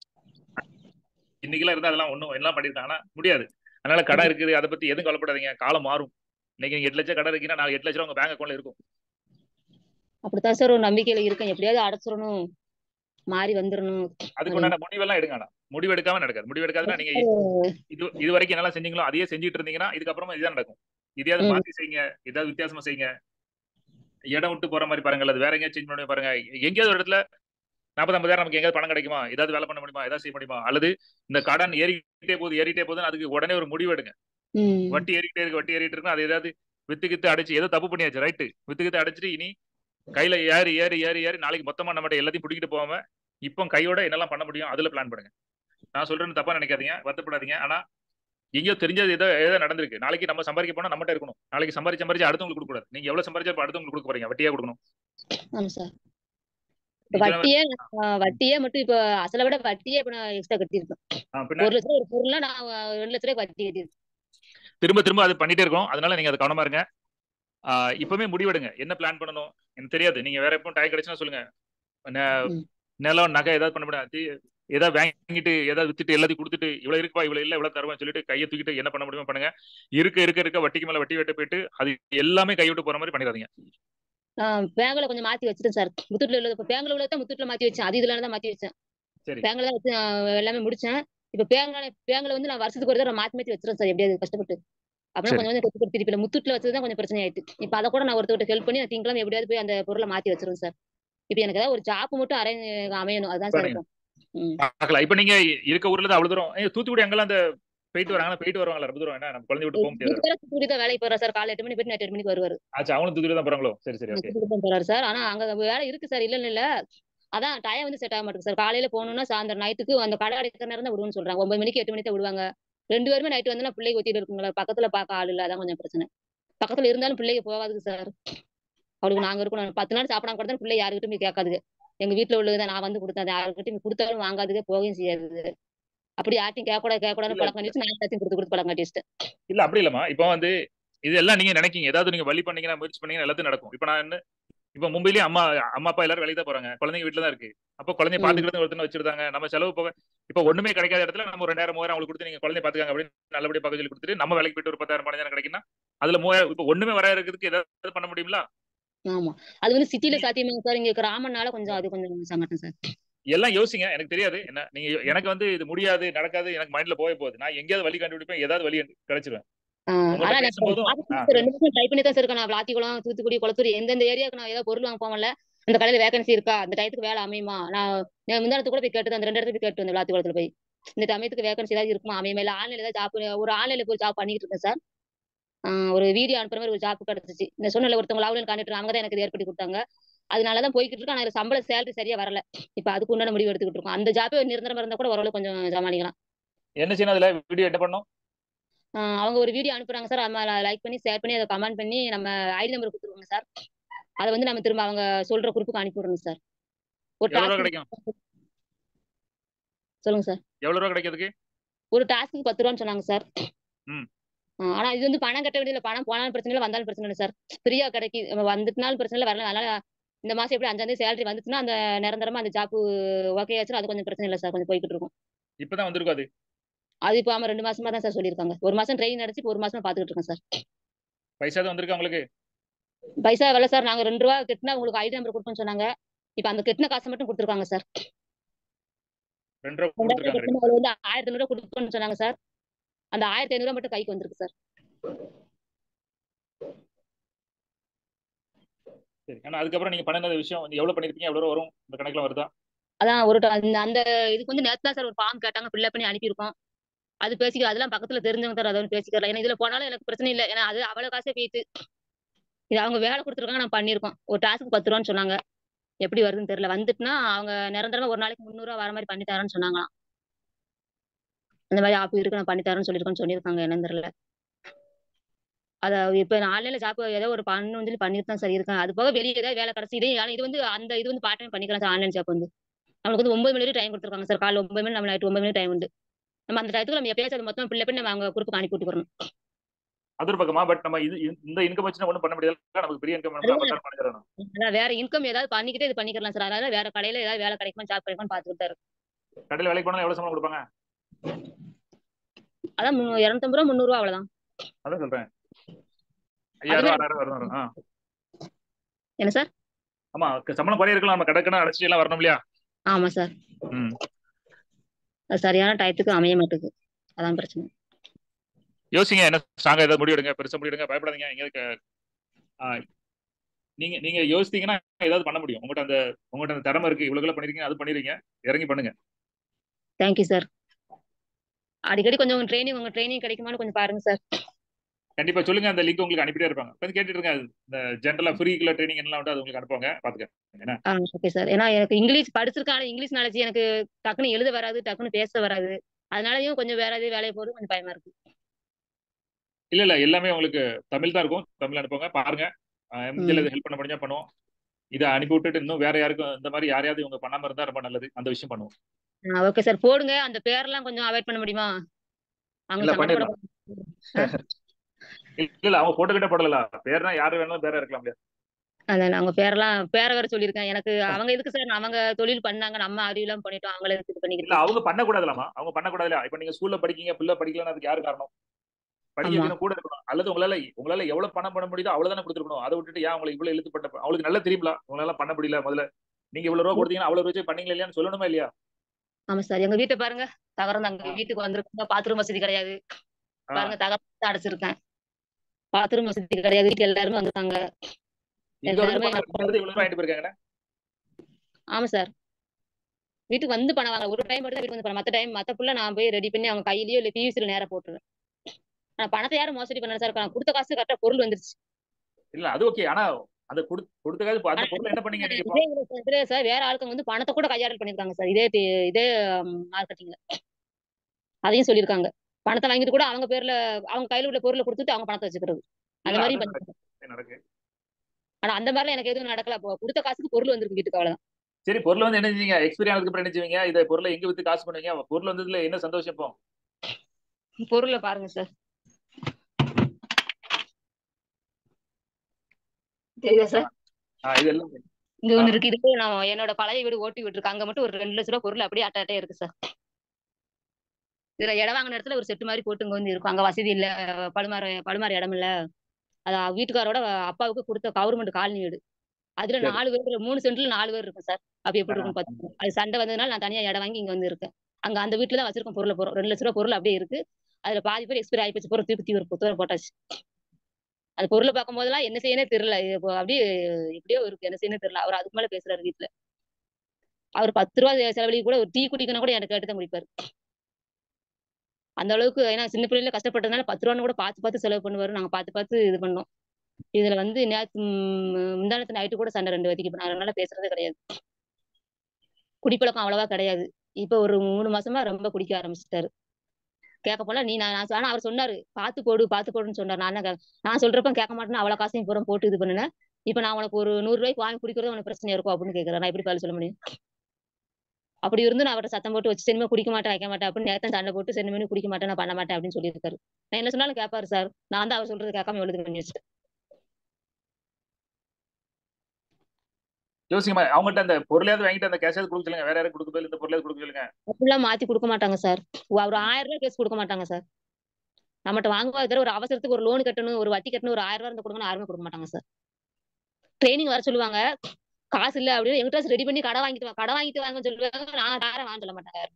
S2: இன்னைக்கெல்லாம் இருந்தா அதெல்லாம் ஒண்ணும் எல்லாம் பண்ணிருக்காங்கன்னா முடியாது அதனால கடன் இருக்குது அதை பத்தி எதுவும் கவலைப்படாதீங்க காலம் மாறும் இன்னைக்கு நீங்க எட்டு லட்சம் கடன் இருக்கீங்கன்னா நான் எட்டு லட்சம் ரூபா உங்க பேங்க் அக்கௌண்ட்ல இருக்கும்
S1: அப்படித்தான் சார் ஒரு நம்பிக்கையில இருக்கேன் எப்படியாவது அடைச்சிடணும் மாறி வந்துடணும்
S2: அதுக்கு உண்டான முடிவெல்லாம் எடுங்க ஆனா முடிவு எடுக்காம நடக்காது முடிவு எடுக்காதுன்னா நீங்க இது இது வரைக்கும் என்னெல்லாம் செஞ்சீங்களோ அதையே செஞ்சுட்டு இருந்தீங்கன்னா இதுக்கப்புறமா இதுதான் நடக்கும் இதையாவது
S1: ம்.
S2: மாத்தி செய்யுங்க ஏதாவது வித்தியாசமா செய்யுங்க இடம் விட்டு போற மாதிரி பாருங்க அல்லது வேற எங்கேயாவது சேஞ்ச் பண்ணி பாருங்க எங்கேயாவது ஒரு இடத்துல நாற்பது ஐம்பதாயிரம் நமக்கு எங்கேயாவது பணம் கிடைக்குமா ஏதாவது வேலை பண்ண முடியுமா ஏதாவது செய்ய முடியுமா அல்லது இந்த கடன் ஏறிக்கிட்டே போகுது ஏறிட்டே போகுதுன்னு அதுக்கு உடனே ஒரு முடிவு எடுங்க
S1: ம்.
S2: வட்டி ஏறிக்கிட்டே இருக்கு வட்டி ஏறிட்டு இருக்கு அது ஏதாவது வித்து கித்து அடிச்சு ஏதோ தப்பு பண்ணியாச்சு ரைட்டு வித்து கித்து அடிச்சிட்டு இனி கையில ஏறி ஏறி ஏறி ஏறி நாளைக்கு மொத்தமா நம்மகிட்ட எல்லாத்தையும் பிடிக்கிட்டு போகாம இப்போ கையோட என்னெல்லாம் பண்ண முடியும் அதுல பிளான் பண்ணுங்க நான் சொல்றேன்னு தப்பா நினைக்காதீங்க வருத்தப்படாதீங்க ஆனா எங்கேயோ தெரிஞ்சது ஏதோ ஏதோ நடந்திருக்கு நாளைக்கு நம்ம சம்பாதிக்க போனா நம்மகிட்ட இருக்கணும் நாளைக்கு சம்பாரிச்சு சம்பாரிச்சு அடுத்தவங்களுக்கு கொடுக்க கூடாது நீங்க எவ்வளவு சம்பாரிச்சா இப்ப அடுத்தவங்களுக்கு கொடுக்க போறீங்க வட்டியா கொடுக்கணும்
S1: ஆமா சார் இப்ப
S2: இத்தனை
S1: வட்டியே ஆஹ் வட்டியே மட்டும் இப்ப அசலை விட வட்டியே இப்ப நான் எக்ஸ்ட்ரா கட்டியிருக்கேன்
S2: ஆ, பின்ன
S1: ஒரு லட்ச ரூபா ஒரு பொருள்னா நான் ரெண்டு லட்ச ரூபாய்க்கு வட்டி கட்டியிருக்கேன்
S2: திரும்ப திரும்ப அது பண்ணிட்டே இருக்கோம் அதனால நீங்க அது கவனமா இருங்க ஆஹ் இப்பவுமே முடிவெடுங்க என்ன பிளான் பண்ணணும் எனக்கு தெரியாது நீங்க வேற எப்பவும் டைம் கிடைச்சுன்னா சொல்லுங்க நெ-
S1: ம்.
S2: நிலம் நகை ஏதாவது பண்ண முடியாது ஏதாவது வாங்கிட்டு ஏதாவது வித்துட்டு எல்லாத்தையும் கொடுத்துட்டு இவ்வளவு இருக்குப்பா இவ்வளவு இல்ல இவ்வளவு தருவேன் சொல்லிட்டு கையை தூக்கிட்டு என்ன பண்ண முடியுமோ பண்ணுங்க இருக்க இருக்க இருக்க வட்டிக்கு மேல வட்டி வெட்ட போயிட்டு அது எல்லாமே கைவிட்டு போற மாதிரி பண்ணிடாதீங்க
S1: பேங்க்ல கொஞ்சம் மாத்தி வச்சிட்டேன் சார் முத்தூட்ல உள்ளது இப்ப பேங்க்ல உள்ளதான் முத்தூட்ல மாத்தி வச்சேன் அது இதுல தான் மாத்தி வச்சேன்
S2: சரி.
S1: பேங்க்ல தான் வச்சு நான் எல்லாமே முடிச்சேன் இப்ப பேங்க்ல பேங்க்ல வந்து நான் வருஷத்துக்கு ஒரு தடவை மாத்தி மாத்தி வச்சிருக்கேன் சார் எப்படியாவது கஷ்டப்பட்டு அப்படின்னா
S2: சரி.
S1: கொஞ்சம் கொஞ்சம் கொத்து கொத்து திருப்பி முத்தூட்ல வச்சதுதான் கொஞ்சம் பிரச்சனை ஆயிட்டு இப்ப அதை கூட நான் ஒருத்தர்கிட்ட ஹெல்ப் பண்ணி நான் திங்களாம் எப்படியாவது போய் அந்த பொருளை மாத்தி வச்சிருவேன் சார் இப்ப எனக்கு ஏதாவது ஒரு ஜாப் மட்டும் அரேஞ்ச் அமையணும் அதுதான் சார்
S2: பண்ணுங்க.
S1: இருக்கும் ம்.
S2: பார்க்கலாம் இப்ப நீங்க இருக்க ஊர்ல தான் அவ்வளவு தூரம் ஏய், தூத்துக்குடி அங்கெல்லாம் அந்த போயிட்டு வராங்களா போயிட்டு வருவாங்களா ரொம்ப தூரம் என்ன நம்ம குழந்தை விட்டு போக முடியாது
S1: இதுவரை தூத்துக்குடி தான் வேலைக்கு போறாரு சார் காலை எட்டு மணி போயிட்டு நைட்டு எட்டு மணிக்கு வருவாரு
S2: ஆச்சு அவங்களும் தூத்துக்குடி தான் போறாங்களோ சரி சரி ஓகே
S1: தூத்துக்குடி தான் போறாரு சார் ஆனா அங்க வேலை இருக்கு சார் இல்லன்னு இல்ல அதான் டைம் வந்து செட் ஆக மாட்டேங்குது சார் காலையில போகணும்னா சாயந்தரம் நைட்டுக்கு அந்த கடை அடைக்கிற நேரம் தான் விடுவோம்னு சொல்றாங்க ஒன்பது மணிக்கு எட்டு மணிக்கு தான் விடுவாங்க ரெண்டு பேருமே நைட்டு வந்து பிள்ளைக்கு ஒத்திட்டு இருக்குங்களா பக்கத்துல பார்க்க ஆள் இல்ல அதான் கொஞ்சம் பிரச்சனை பக்கத்துல இருந்தாலும் பிள்ளைங்க போகாதுங்க சார் அவளுக்கு நாங்க இருக்கணும் பத்து நாள் சாப்பிடாம கூட பிள்ளை யாருக்கிட்டும் போய் கேட்காதுங்க எங்க வீட்டுல உள்ளதுதான் நான் வந்து கொடுத்தேன் யாருக்கிட்டும் கொடுத்தாலும் வாங்காதுங்க போகவும் செய்யாது அப்படி யார்ட்டையும் கேட்க கூட கேட்க கூடாது
S2: இல்ல.
S1: பழக்கம் வச்சு நான் எல்லாத்தையும் கொடுத்து கொடுத்து பழக்கம் கட்டி வச்சிட்டேன்
S2: இல்ல அப்படி இல்லம்மா இப்போ வந்து இது எல்லாம் நீங்க நினைக்கீங்க ஏதாவது நீங்க வழி பண்ணீங்கன்னா முயற்சி பண்ணீங்கன்னா எல்லாத்தையும் நடக்கும் இப்ப நான் என்ன இப்ப மும்பைலயே அம்மா அம்மா அப்பா எல்லாரும் வேலைக்கு தான் போறாங்க குழந்தைங்க வீட்டுல தான் இருக்கு அப்போ குழந்தைய
S1: ம்.
S2: பாத்துக்கிட்டு ஒருத்தனை வச்சிருந்தாங்க நம்ம செலவு போக இப்ப ஒண்ணுமே கிடைக்காத இடத்துல நம்ம ஒரு ரெண்டாயிரம் மூவாயிரம் அவங்களுக்கு கொடுத்து நீங்க குழந்தைய பாத்துக்காங்க அப்படின்னு நல்லபடியா பார்க்க சொல்லி கொடுத்துட்டு நம்ம வேலைக்கு போயிட்டு ஒரு பத்தாயிரம் பதினஞ்சாயிரம் கிடைக்குன்னா அதுல மூவாயிரம் இப்ப ஒண்ணுமே வர இருக்கிறதுக்கு ஏதாவது பண்ண முடியுங்களா
S1: ஆமா அது வந்து சிட்டில சாத்தியமாங்க சார் இங்க கிராமம்னால கொஞ்சம் அது கொஞ்சம் சங்கட்டம் சார்
S2: எல்லாம் யோசிங்க எனக்கு தெரியாது என்ன நீங்க யோ- எனக்கு வந்து இது முடியாது நடக்காது எனக்கு மைண்ட்ல போய் போகுது நான் எங்கேயாவது வழி கண்டுபிடிப்பேன் ஏதாவது வழி கிடைச்சிருவேன்
S1: ஆஹ்
S2: உங்கள்ட்ட
S1: அதான் நான்
S2: பேசும்போதும்,
S1: பாத்துட்டு
S2: ஆ,
S1: சார் ரெண்டு வருஷம் ட்ரை பண்ணி தான் சார் இருக்கேன் நான் விளாத்திக்குளம் தூத்துக்குடி குளத்தூர் எந்தெந்த ஏரியாவுக்கு நான் ஏதாவது பொருள் வாங்க போகல அந்த கடையில வேகன்சி இருக்கா அந்த டயத்துக்கு வேலை அமையுமா நான் நான் முந்தானத்து கூட போய் கேட்டு அந்த ரெண்டு இடத்துல போய் கேட்டு வந்தேன் விளாத்திக்குளத்துல போய் இந்த சமயத்துக்கு வேகன்சி ஏதாவது இருக்குமா அமையுமா இல்ல ஆன்லைன்ல ஏதாவது ஜாப் ஒரு ஆன்லைன்ல போய் ஜாப் பண்ணிட்டு இருக்கேன் சார் ஆஹ் ஒரு வீடியோ அனுப்புற மாதிரி ஒரு ஜாப் கிடைச்சிச்சு இந்த சொன்னல ஒருத்தவங்க லாவ்லின் காண்டிட்டு அவங்க தான் எனக்கு இது ஏற்படுத்தி கொடுத்தாங்க அதனால தான் போய்கிட்டு இருக்கேன் ஆனா சம்பள சேலரி சரியா வரல இப்ப அதுக்கு உண்டான முடிவு எடுத்துக்கிட்டு இருக்கோம் அந்த ஜாப்பே நிரந்தரமா இருந்தா கூட ஓரளவு கொஞ்சம் சமாளிக்கலாம்
S2: என்ன செய்யணும் அதுல வீடியோ என்ன பண்ணும்
S1: ஆஹ் அவங்க ஒரு வீடியோ அனுப்புறாங்க சார் நம்ம லைக் பண்ணி ஷேர் பண்ணி அதை கமெண்ட் பண்ணி நம்ம ஐடி நம்பர் கொடுத்துருவாங்க சார் அதை வந்து நம்ம திரும்ப அவங்க சொல்ற குரூப்புக்கு அனுப்பி விடணும் சார் ஒரு
S2: எவ்வளவு ரூபா
S1: டாஸ்க்
S2: கிடைக்கும்
S1: சொல்லுங்க சார்
S2: எவ்வளவு ரூபா கிடைக்கிறதுக்கு
S1: ஒரு டாஸ்க்கு பத்து ரூபான்னு சொன்னாங்க சார்
S2: ம்.
S1: ஆஹ் ஆனா இது வந்து பணம் கட்ட வேண்டியது பணம் போனாலும் பிரச்சனை இல்லை வந்தாலும் பிரச்சனை இல்லை சார் ஃப்ரீயா கிடைக்கி வந்துட்டுனாலும் பிரச்சனை இல்லை வரல அதனால இந்த மாசம் எப்படி அஞ்சாம் தேதி சேலரி வந்துச்சுன்னா அந்த நிரந்தரமா அந்த ஜாப் ஓகே ஆச்சு அது கொஞ்சம் பிரச்சனை இல்லை சார் கொஞ்சம் போய்கிட்டு இருக்கும்
S2: இப்பதான் வந்திருக்கும் அது
S1: அது இப்போ ஆமா ரெண்டு மாசமா தான் சார் சொல்லியிருக்காங்க ஒரு மாசம் ட்ரெயின் நடத்தி இப்போ ஒரு மாசமா பாத்துக்கிட்டு இருக்கேன் சார்
S2: பைசா தான் வந்திருக்கு உங்களுக்கு
S1: பைசா எவ்வளவு சார் நாங்க ரெண்டு ரூபா கட்டினா உங்களுக்கு ஐடி நம்பர் கொடுப்போம்னு சொன்னாங்க இப்ப அந்த கட்டின காசு மட்டும் கொடுத்துருக்காங்க சார்
S2: ரெண்டு ரூபா
S1: ரெண்டாயிரத்தி
S2: கொடுத்துருக்காங்க
S1: கட்டணும் அது வந்து ஆயிரத்தி ஐநூறு கொடுப்போம்னு சொன்னாங்க சார் அந்த ஆயிரத்தி ஐநூறு மட்டும் கைக்கு வந்திருக்கு சார்
S2: சரி ஆனா அதுக்கப்புறம் நீங்க பண்ணின விஷயம் வந்து எவ்வளவு பண்ணிருக்கீங்க எவ்வளவு ரூபா வரும் இந்த கணக்குல வருதா
S1: அதான் ஒரு ட- அந்த அந்த இதுக்கு வந்து நேத்து தான் சார் ஒரு ஃபார்ம் கேட்டாங்க ஃபில்அப் பண்ணி அனுப்பியிருக்கோம் அது பேசிக்க அதெல்லாம் பக்கத்துல தெரிஞ்சவங்க சார் அதை வந்து பேசிக்கலாம் ஏன்னா இதுல போனாலும் எனக்கு பிரச்சனை இல்லை ஏன்னா அது அவ்வளவு காசே போயிட்டு இது அவங்க வேலை கொடுத்துருக்காங்க நான் பண்ணியிருக்கோம் ஒரு டாஸ்க்கு பத்து ரூபான்னு சொன்னாங்க எப்படி வருதுன்னு தெரியல வந்துட்டுனா அவங்க நிரந்தரமா ஒரு நாளைக்கு முந்நூறுவா வர மாதிரி பண்ணி தரேன்னு சொன்னாங்களாம் அந்த மாதிரி ஆப் இருக்கு நான் பண்ணி தரேன்னு சொல்லியிருக்கேன்னு சொல்லியிருக்காங்க என்னன்னு தெரியல அத இப்ப நான் ஆன்லைன்ல ஜாப் ஏதோ ஒரு பண்ணணும்னு சொல்லி பண்ணிட்டு தான் சார் இருக்கேன் அது போக வெளியே ஏதாவது வேலை கிடைச்சி இதே ஆனா இது வந்து அந்த இது வந்து பார்ட் டைம் பண்ணிக்கலாம் சார் ஆன்லைன் ஜாப் வந்து நம்மளுக்கு வந்து ஒன்பது மணி வரைக்கும் டைம் கொடுத்துருக்காங்க சார் காலைல ஒன்பது மணி நம்ம நைட் ஒன்பது மணி டைம் உண்டு நம்ம அந்த டயத்துக்கு நம்ம எப்பயாச்சும் அது மொத்தம் பிள்ளை பண்ணி நம்ம அவங்க குரூப்புக்கு அனுப்பி விட்டுக்கிறோம்
S2: அது ஒரு பக்கமா பட் நம்ம இது இந்த இன்கம் வச்சு ஒண்ணும் பண்ண முடியாது நமக்கு பெரிய இன்கம்
S1: அதுதான்.
S2: பண்ணி தரணும்
S1: அதான் வேற இன்கம் ஏதாவது பண்ணிக்கிட்டே இது பண்ணிக்கலாம் சார் அதனால வேற கடையில ஏதாவது வேலை கிடைக்குமா ஜாப் கிடைக்குமா பாத்துக்கிட்டு தான் இருக்கு
S2: கடையில வேலைக்கு போனா எவ்வளவு சம்பளம் கொடுப்பாங்க
S1: அதான் மு- இருநூத்தம்பது ரூபா முந்நூறு ரூபா அவ்வளவுதான்
S2: அதான் சொல்றேன் ஐயாயிரம் ரூபா ஆறாயிரம் வரும் வரும் ஆ.
S1: என்ன சார்
S2: ஆமா க- சம்பளம் குறைய இருக்கலாம் நம்ம கடற்கடை அடைச்சி எல்லாம் வரணும் இல்லையா
S1: ஆமா சார்
S2: ம்.
S1: அது சரியான டயத்துக்கு அமைய மாட்டேங்குது அதான் பிரச்சனை
S2: யோசிங்க என்ன ஸ்ட்ராங்கா ஏதாவது முடிவு எடுங்க பெருசா முடிவு எடுங்க பயப்படாதீங்க எங்க இருக்க- ஆ, நீங்க நீங்க யோசித்தீங்கன்னா ஏதாவது பண்ண முடியும் உங்கள்கிட்ட அந்த உங்கள்கிட்ட அந்த திறமை இருக்கு இவ்வளவு பண்ணிருக்கீங்க அது பண்ணிருக்கீங்க இறங்கி பண்ணுங்க
S1: தேங்க்யூ சார் அடிக்கடி கொஞ்சம் உங்க ட்ரைனிங் உங்க ட்ரைனிங் கிடைக்குமான்னு கொஞ்சம் பாருங்க சார்
S2: கண்டிப்பா சொல்லுங்க அந்த லிங்க் உங்களுக்கு அனுப்பிட்டே இருப்பாங்க இப்ப கேட்டுட்டு இருங்க இந்த ஜென்ரலா ஃப்ரீக்குள்ள ட்ரைனிங் எல்லாம் உண்டு அது உங்களுக்கு அனுப்புவாங்க பாத்துக்க என்ன
S1: ஆ ஓகே சார் ஏன்னா எனக்கு இங்கிலீஷ் படிச்சிருக்கேன் ஆனா இங்கிலீஷ் நாலேஜ் எனக்கு டக்குன்னு எழுத வராது டக்குன்னு பேச வராது அதனாலயும் கொஞ்சம் வேற எதுவும் வேலையை போறது கொஞ்சம் பயமா இருக்கு
S2: இல்ல இல்ல எல்லாமே உங்களுக்கு தமிழ் தான் இருக்கும் தமிழ் அனுப்புவாங்க பாருங்க எம்ஜிஎல் இது ஹெல்ப் பண்ண முடிஞ்சா பண்ணுவோம் இதை அனுப்பி விட்டுட்டு இன்னும் வேற யாருக்கும் இந்த மாதிரி யாரையாவது இவங்க பண்ணாம இருந்தா ரொம்ப நல்லது அந்த விஷயம் பண்ணுவோம்
S1: ஓகே சார் போடுங்க அந்த பேர்லாம் கொஞ்சம் அவாய்ட் பண்ண முடியுமா அவங்க
S2: இல்ல,
S1: சங்கடப்பட
S2: இல்ல இல்ல அவங்க போட்டோ கிட்ட போடல பேர்னா யாரு வேணாலும் பேரா இருக்கலாம் இல்லையா
S1: அதான் அவங்க பேரெல்லாம் பேரை வேற சொல்லியிருக்கேன் எனக்கு அவங்க எதுக்கு சார் அவங்க தொழில் பண்ணாங்க நம்ம அறிவுலாம் பண்ணிட்டோம் அவங்கள எதுக்கு இது
S2: இல்ல
S1: பண்ணிக்கிட்டு
S2: அவங்க பண்ணக்கூடாதுலாமா அவங்க பண்ணக்கூடாது இப்ப நீங்க ஸ்கூல்ல படிக்கீங்க பிள்ளை படிக்கலன்னு அதுக்கு யாரு காரணம் படிக்க
S1: ஆமா.
S2: வைக்கணும் கூட இருக்கணும் அல்லது உங்களால உங்களால எவ்வளவு பணம் பண்ண முடியுதோ அவ்வளவுதானே கொடுத்துருக்கணும் அதை விட்டுட்டு ஏன் உங்களுக்கு இவ்வளவு இழுத்துப்பட்ட அவங்களுக்கு நல்லா தெரியுங்களா உங்களால பண்ண முடியல முதல்ல நீங்க இவ்வளவு ரூபா கொடுத்தீங்கன்னா அவ்வளவு ரூபாய் பண்ணீங்களா இல்லையான்னு சொல்லணுமா இல்லையா
S1: ஆமா சார் எங்க வீட்டை பாருங்க தகரம் வீட்டுக்கு வந்திருக்காங்க பாத்ரூம் வசதி கிடையாது
S2: ஆ,
S1: பாருங்க தகரம் அடைச்சிருக்கேன் பாத்ரூம் வசதி கிடையாது வீட்டுக்கு எல்லாருமே வந்திருக்காங்க
S2: இங்க வந்து
S1: எல்லாருமே
S2: பணம் இங்க வந்து இவ்வளவு ரூபாய் வாங்கிட்டு போயிருக்காங்க
S1: ஆமா சார் வீட்டுக்கு வந்து பணம் வாங்க ஒரு டைம் மட்டும் தான் வீட்டுக்கு வந்து பணம் மத்த டைம் மத்த புள்ள நான் போய் ரெடி பண்ணி அவங்க கையிலயோ இல்ல பியூசில நேரா போட்டுருவேன் ஆனா பணத்தை யாரும் மோசடி பண்ணல சார் நான் கொடுத்த காசு கரெக்டா பொருள் வந்துருச்சு
S2: இல்ல அது ஓகே ஆனா அந்த கொடு- கொடுத்த காசு அந்த பொருள் என்ன பண்ணீங்க நீங்க இப்போ?
S1: இதே இதுல- இதுல சார் வேற ஆளுங்க வந்து பணத்தை கூட கையாடல் பண்ணிருக்காங்க சார் இதே தி- இதே மார்க்கெட்டிங்ல அதையும் சொல்லியிருக்காங்க பணத்தை வாங்கிட்டு கூட அவங்க பேர்ல அவங்க கையில உள்ள பொருளை கொடுத்துட்டு அவங்க பணத்தை வச்சுக்கிறது அந்த
S2: இல்ல,
S1: மாதிரி
S2: அது
S1: பண்ணி
S2: நடக்கு
S1: ஆனா அந்த மாதிரிலாம் எனக்கு எதுவும் நடக்கல அப்போ கொடுத்த காசுக்கு பொருள் வந்திருக்கு வீட்டுக்கு அவ்வளவுதான்
S2: சரி பொருள் வந்து என்ன செஞ்சீங்க எக்ஸ்பீரி ஆனதுக்கு அப்புறம் என்ன செய்வீங்க இதை பொருளை எங்க வித்து காசு பண்ணுவீங்க பொருள் வந்ததுல என்ன சந்தோஷம் இப்போ
S1: பொருளை பாருங்க சார் தெரியுதா சார்
S2: ஆ, இது எல்லாம்
S1: இங்க ஒண்ணு இருக்கு இது நான் என்னோட பழைய வீடு ஓட்டி விட்டுருக்கு அங்க மட்டும் ஒரு ரெண்டு லட்ச ரூபா பொருள் அப்படியே அட்டாட்டே இருக்கு சார் இதுல இடம் வாங்கின இடத்துல ஒரு செட்டு மாதிரி போட்டு இங்க வந்து இருக்கும் அங்க வசதி இல்ல பழுமாற பழுமாற இடம் இல்ல அது வீட்டுக்காரோட அப்பாவுக்கு கொடுத்த கவர்மெண்ட் காலனி வீடு அதுல
S2: சரி.
S1: நாலு பேர் மூணு சென்ட்ல நாலு பேர் இருக்கும் சார் அப்ப எப்படி
S2: ஆ.
S1: இருக்கும் பாத்துக்கோங்க அது சண்டை வந்ததுனால நான் தனியா இடம் வாங்கி இங்க வந்து இருக்கேன் அங்க அந்த வீட்டுல தான் வச்சிருக்கோம் பொருளை போறோம் ரெண்டு லட்ச ரூபா பொருள் அப்படியே இருக்கு அதுல பாதி பேர் எக்ஸ்பைரி ஆகி போச்சு பொருள் தூக்கி தூர தூர போட்டாச்சு அது பொருளை பார்க்கும் போதெல்லாம் என்ன செய்யனே தெரியல இது இப்போ அப்படியே எப்படியோ இருக்கு என்ன செய்யனே தெரியல அவர் அதுக்கு மேல பேசுறாரு வீட்டுல அவர் பத்து ரூபா செலவழிக்கு கூட ஒரு டீ குடிக்கணும் கூட எனக்கு கேட்டு தான் குடிப்பாரு அந்த அளவுக்கு ஏன்னா சின்ன பிள்ளைல கஷ்டப்பட்டதுனால பத்து ரூபான்னு கூட பார்த்து பார்த்து செலவு பண்ணுவாரு நாங்க பார்த்து பார்த்து இது பண்ணோம் இதுல வந்து நேத்து ம், முந்தானத்து நைட்டு கூட சண்டை ரெண்டு வரைக்கும் நான் அதனால பேசுறதே கிடையாது குடிப்பழக்கம் அவ்வளவா கிடையாது இப்ப ஒரு மூணு மாசமா ரொம்ப குடிக்க ஆரம்பிச்சிட்டாரு கேட்க போனா நீ நான் நான் ஆனா அவர் சொன்னாரு பாத்து போடு பாத்து போடுன்னு சொன்னார் நான் என்ன கே- நான் சொல்றப்ப கேட்க மாட்டேன்னு அவ்வளவு காசையும் பூரா போட்டு இது பண்ணுனேன் இப்ப நான் உனக்கு ஒரு நூறு ரூபாய்க்கு வாங்கி குடிக்கிறது உனக்கு பிரச்சனையா இருக்கும் அப்படின்னு கேக்குறேன் நான் எப்படி பதில் சொல்ல முடியும் அப்படி இருந்து நான் அவர்ட்ட சத்தம் போட்டு வச்சு சினிமா குடிக்க மாட்டேன் வைக்க மாட்டேன் அப்படின்னு நேத்தம் சண்டை போட்டு சினிமா குடிக்க மாட்டேன் நான் பண்ண மாட்டேன் அப்படின்னு சொல்லியிருக்காரு நான் என்ன சொன்னாலும் கேட்பாரு சார் நான் தான் அவர் சொல்றது கேட்காம எழுதி பண்ணி வச்சுட்டேன்
S2: யோசிக்கமா அவங்ககிட்ட அந்த பொருளையாவது வாங்கிட்டு அந்த கேஷாவது கொடுக்க சொல்லுங்க வேற யாரும் கொடுக்க பதில் இந்த பொருளையாவது கொடுக்க சொல்லுங்க
S1: அப்படிலாம் மாத்தி கொடுக்க மாட்டாங்க சார் ஒரு ஆயிரம் ரூபாய் கேஸ் கொடுக்க மாட்டாங்க சார் நம்மகிட்ட வாங்குவா தவிர ஒரு அவசரத்துக்கு ஒரு லோன் கட்டணும் ஒரு வட்டி கட்டணும் ஒரு ஆயிரம் ரூபாய் இருந்தா கொடுங்கன்னு யாருமே கொடுக்க மாட்டாங்க சார் ட்ரைனிங் வர சொல்லுவாங்க காசு இல்ல அப்படின்னு எங்கிட்ட ரெடி பண்ணி கடை வாங்கிட்டு வா கடை வாங்கிட்டு வாங்கன்னு சொல்லுவாங்க நான் தாரேன் வாங்க சொல்ல மாட்டாங்க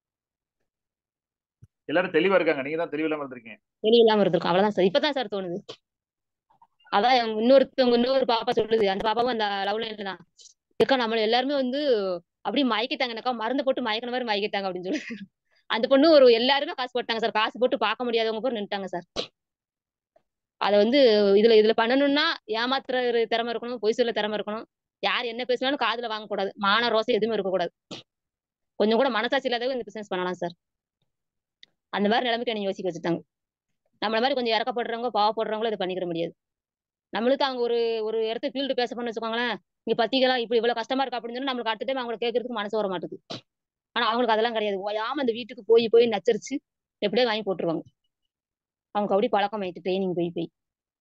S2: எல்லாரும் தெளிவா இருக்காங்க நீங்க தான் தெளிவில்லாம இருந்திருக்கீங்க
S1: தெளிவு இல்லாம இருந்திருக்கும் அவ்வளவுதான் சார் இப்பதான் சார் தோணுது அதான் இன்னொருத்தவங்க இன்னொரு பாப்பா சொல்லுது அந்த பாப்பாவும் அந்த லவ் லைன்ல தான் ஏக்கா நம்மள எல்லாருமே வந்து அப்படியே மயக்கிட்டாங்கனாக்கா மருந்து போட்டு மயக்கின மாதிரி மயக்கிட்டாங்க அப்படின்னு சொல்லி அந்த பொண்ணு ஒரு எல்லாருமே காசு போட்டாங்க சார் காசு போட்டு பார்க்க முடியாதவங்க கூட நின்ட்டாங்க சார் அத வந்து இதுல இதுல பண்ணணும்னா ஏமாத்துற ஒரு திறமை இருக்கணும் பொய் சொல்ல திறமை இருக்கணும் யார் என்ன பேசினாலும் காதுல வாங்கக்கூடாது மான ரோசை எதுவுமே இருக்கக்கூடாது கொஞ்சம் கூட மனசாட்சி இல்லாதவங்க இந்த பிசினஸ் பண்ணலாம் சார் அந்த மாதிரி நிலைமைக்கு என்ன யோசிக்க வச்சுட்டாங்க நம்மள மாதிரி கொஞ்சம் இறக்கப்படுறவங்க பாவப்படுறவங்களும் இதை பண்ணிக்கிற முடியாது நம்மளுக்கு அவங்க ஒரு ஒரு இடத்த ஃபீல்டு பேச பண்ண வச்சுக்கோங்களேன் இங்க பத்திகளா இப்படி இவ்வளவு கஷ்டமா இருக்கு அப்படின்னு சொன்னா நம்மளுக்கு அடுத்த டைம் அவங்களை கேட்கறதுக்கு மனசு வர மாட்டுது ஆனா அவங்களுக்கு அதெல்லாம் கிடையாது ஓயாம அந்த வீட்டுக்கு போய் போய் நச்சரிச்சு எப்படியே வாங்கி போட்டுருவாங்க அவங்க அப்படி பழக்கம் ஆயிட்டு ட்ரைனிங் போய் போய்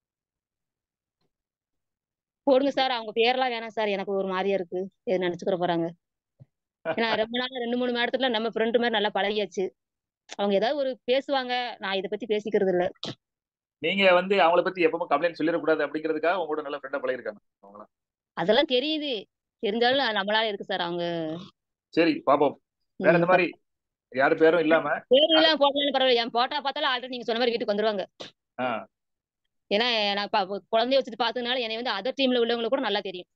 S1: போடுங்க சார் அவங்க பேர்லாம் வேணாம் சார் எனக்கு ஒரு மாதிரியா இருக்கு எது நினைச்சுக்கிற போறாங்க ஏன்னா ரொம்ப நாள் ரெண்டு மூணு மேடத்துல நம்ம ஃப்ரெண்டு மாதிரி நல்லா பழகியாச்சு அவங்க ஏதாவது ஒரு பேசுவாங்க நான் இதை பத்தி பேசிக்கிறது இல்ல
S2: நீங்க வந்து அவங்கள பத்தி எப்பவுமே கம்ப்ளைண்ட் சொல்லிடக்கூடாது அப்படிங்கிறதுக்காக உங்க கூட நல்ல ஃப்ரெண்டா பழகிருக்காங்க அவங்கள
S1: அதெல்லாம் தெரியுது தெரிஞ்சாலும் நம்மளால இருக்கு சார் அவங்க
S2: சரி பாப்போம் வேற இந்த மாதிரி யாரு பேரும் இல்லாம
S1: பேரு எல்லாம் போடலாம் பரவாயில்ல என் போட்டா பார்த்தாலும் ஆல்ரெடி நீங்க சொன்ன மாதிரி வீட்டுக்கு வந்துருவாங்க
S2: ஆ,
S1: ஏன்னா நான் இப்ப குழந்தைய வச்சுட்டு பார்த்ததுனால என்னை வந்து அதர் டீம்ல உள்ளவங்களுக்கு கூட நல்லா தெரியும்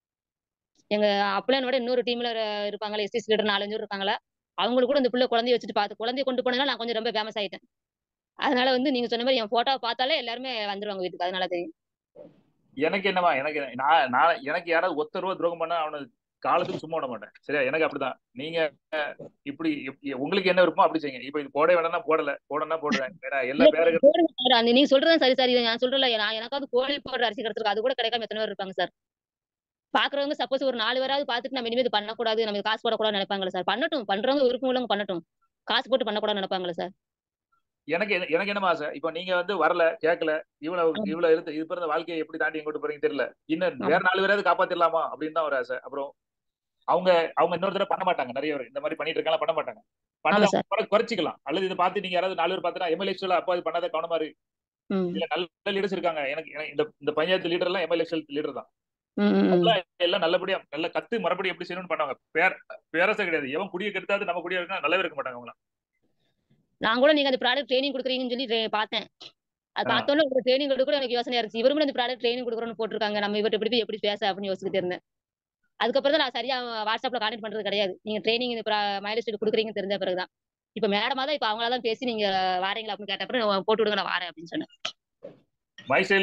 S1: எங்க அப்பளனோட இன்னொரு டீம்ல இருப்பாங்களா எஸ்டிஸ் லீடர் நாலஞ்சு பேர் இருக்காங்களா அவங்களுக்கு கூட இந்த பிள்ளை குழந்தைய வச்சுட்டு பார்த்து குழந்தைய கொண்டு போனதுனால நான் கொஞ்சம் ரொம்ப ஃபேமஸ் ஆயிட்டேன் அதனால வந்து நீங்க சொன்ன மாதிரி என் போட்டோவை பார்த்தாலே எல்லாருமே வந்துருவாங்க வீட்டுக்கு அதனால தெரியும்
S2: எனக்கு என்னமா எனக்கு என்ன- நான் நான் எனக்கு யாராவது ஒத்த ரூபா துரோகம் பண்ணா அவனை காலத்துக்கு சும்மா விட மாட்டேன் சரியா எனக்கு அப்படிதான் நீங்க இப்படி இப்படி- உங்களுக்கு என்ன விருப்பமோ அப்படி செய்யுங்க இப்ப இது போட வேணா போடல போடனா போடுறேன் வேற எல்லா பேரு
S1: போடுங்க சார் அந்த நீங்க சொல்றதும் சரி சரி நான் சொல்றல நான் எனக்காவது கோழி போடுற அரிசி கிடைச்சிருக்கு அது கூட கிடைக்காம எத்தனை பேர் இருப்பாங்க சார் பாக்குறவங்க சப்போஸ் ஒரு நாலு பேராவது பார்த்துட்டு நம்ம இனிமே இது பண்ணக்கூடாது நம்ம இது காசு போடக்கூடாது நினைப்பாங்களா சார் பண்ணட்டும் பண்றவங்க விருப்பம் உள்ளவங்க பண்ணட்டும் காசு போட்டு பண்ணக்கூடாது நினைப்பாங்களா சார்
S2: எனக்கு என்ன- எனக்கு என்ன ஆசை இப்ப நீங்க வந்து வரல கேட்கல இவ்வளவு இவ்வளவு இருந்து இது பிறந்த வாழ்க்கையை எப்படி தாண்டி எங்கிட்டு போறீங்க தெரியல இன்னும் வேற நாலு பேராவது காப்பாத்திடலாமா அப்படின்னு தான் ஒரு ஆசை அப்புறம் அவங்க அவங்க இன்னொரு தடவை பண்ண மாட்டாங்க நிறைய பேர் இந்த மாதிரி பண்ணிட்டு இருக்காங்க பண்ண மாட்டாங்க பண்ணதை
S1: ஆமா சார்.
S2: குறை- குறைச்சிக்கலாம் அல்லது இதை பார்த்து நீங்க யாராவது நாலு பேர் பார்த்தா எம்எல்ஏ அப்பா இது பண்ணாத கவனமா இரு
S1: ம்
S2: இல்ல நல்ல லீடர்ஸ் இருக்காங்க எனக்கு எனக்கு இந்த இந்த பஞ்சாயத்து லீடர் எல்லாம் எம்எல்ஏ லீடர் தான்
S1: ம், ம், ம்.
S2: எல்லாம் எல்லாம் நல்லபடியா நல்ல கத்து மறுபடியும் எப்படி செய்யணும்னு பண்ணுவாங்க பேர பேரசை கிடையாது எவன் குடியை கெடுத்தாது நம்ம குடியா இருக்கா நல்லாவே இருக்க மாட்டாங்க அவங்க
S1: நான் கூட நீங்க அந்த ப்ராடக்ட் ட்ரைனிங் கொடுக்குறீங்கன்னு சொல்லி tra- பார்த்தேன் அது
S2: ஆ.
S1: பார்த்தோன்னே ஒரு ட்ரைனிங் கொடுக்க எனக்கு யோசனையா இருந்துச்சு இவரும் இந்த ப்ராடக்ட் ட்ரைனிங் கொடுக்குறோன்னு போட்டிருக்காங்க நம்ம இவர்கிட்ட எப்படி போய் எப்படி பேச அப்படின்னு யோசிச்சுட்டு இருந்தேன் அதுக்கப்புறம் தான் நான் சரியா வாட்ஸ்அப்ல கான்டெக்ட் பண்றது கிடையாது நீங்க ட்ரைனிங் இந்த மைலேஜ் கொடுக்குறீங்கன்னு தெரிஞ்ச பிறகுதான் இப்ப மேடமா தான் இப்ப அவங்களா தான் பேசி நீங்க வாரீங்களா அப்படின்னு கேட்ட அப்புறம் போட்டு விடுங்க நான் வாரேன் அப்படின்னு சொன்னேன்
S2: மை ஸ்டைல்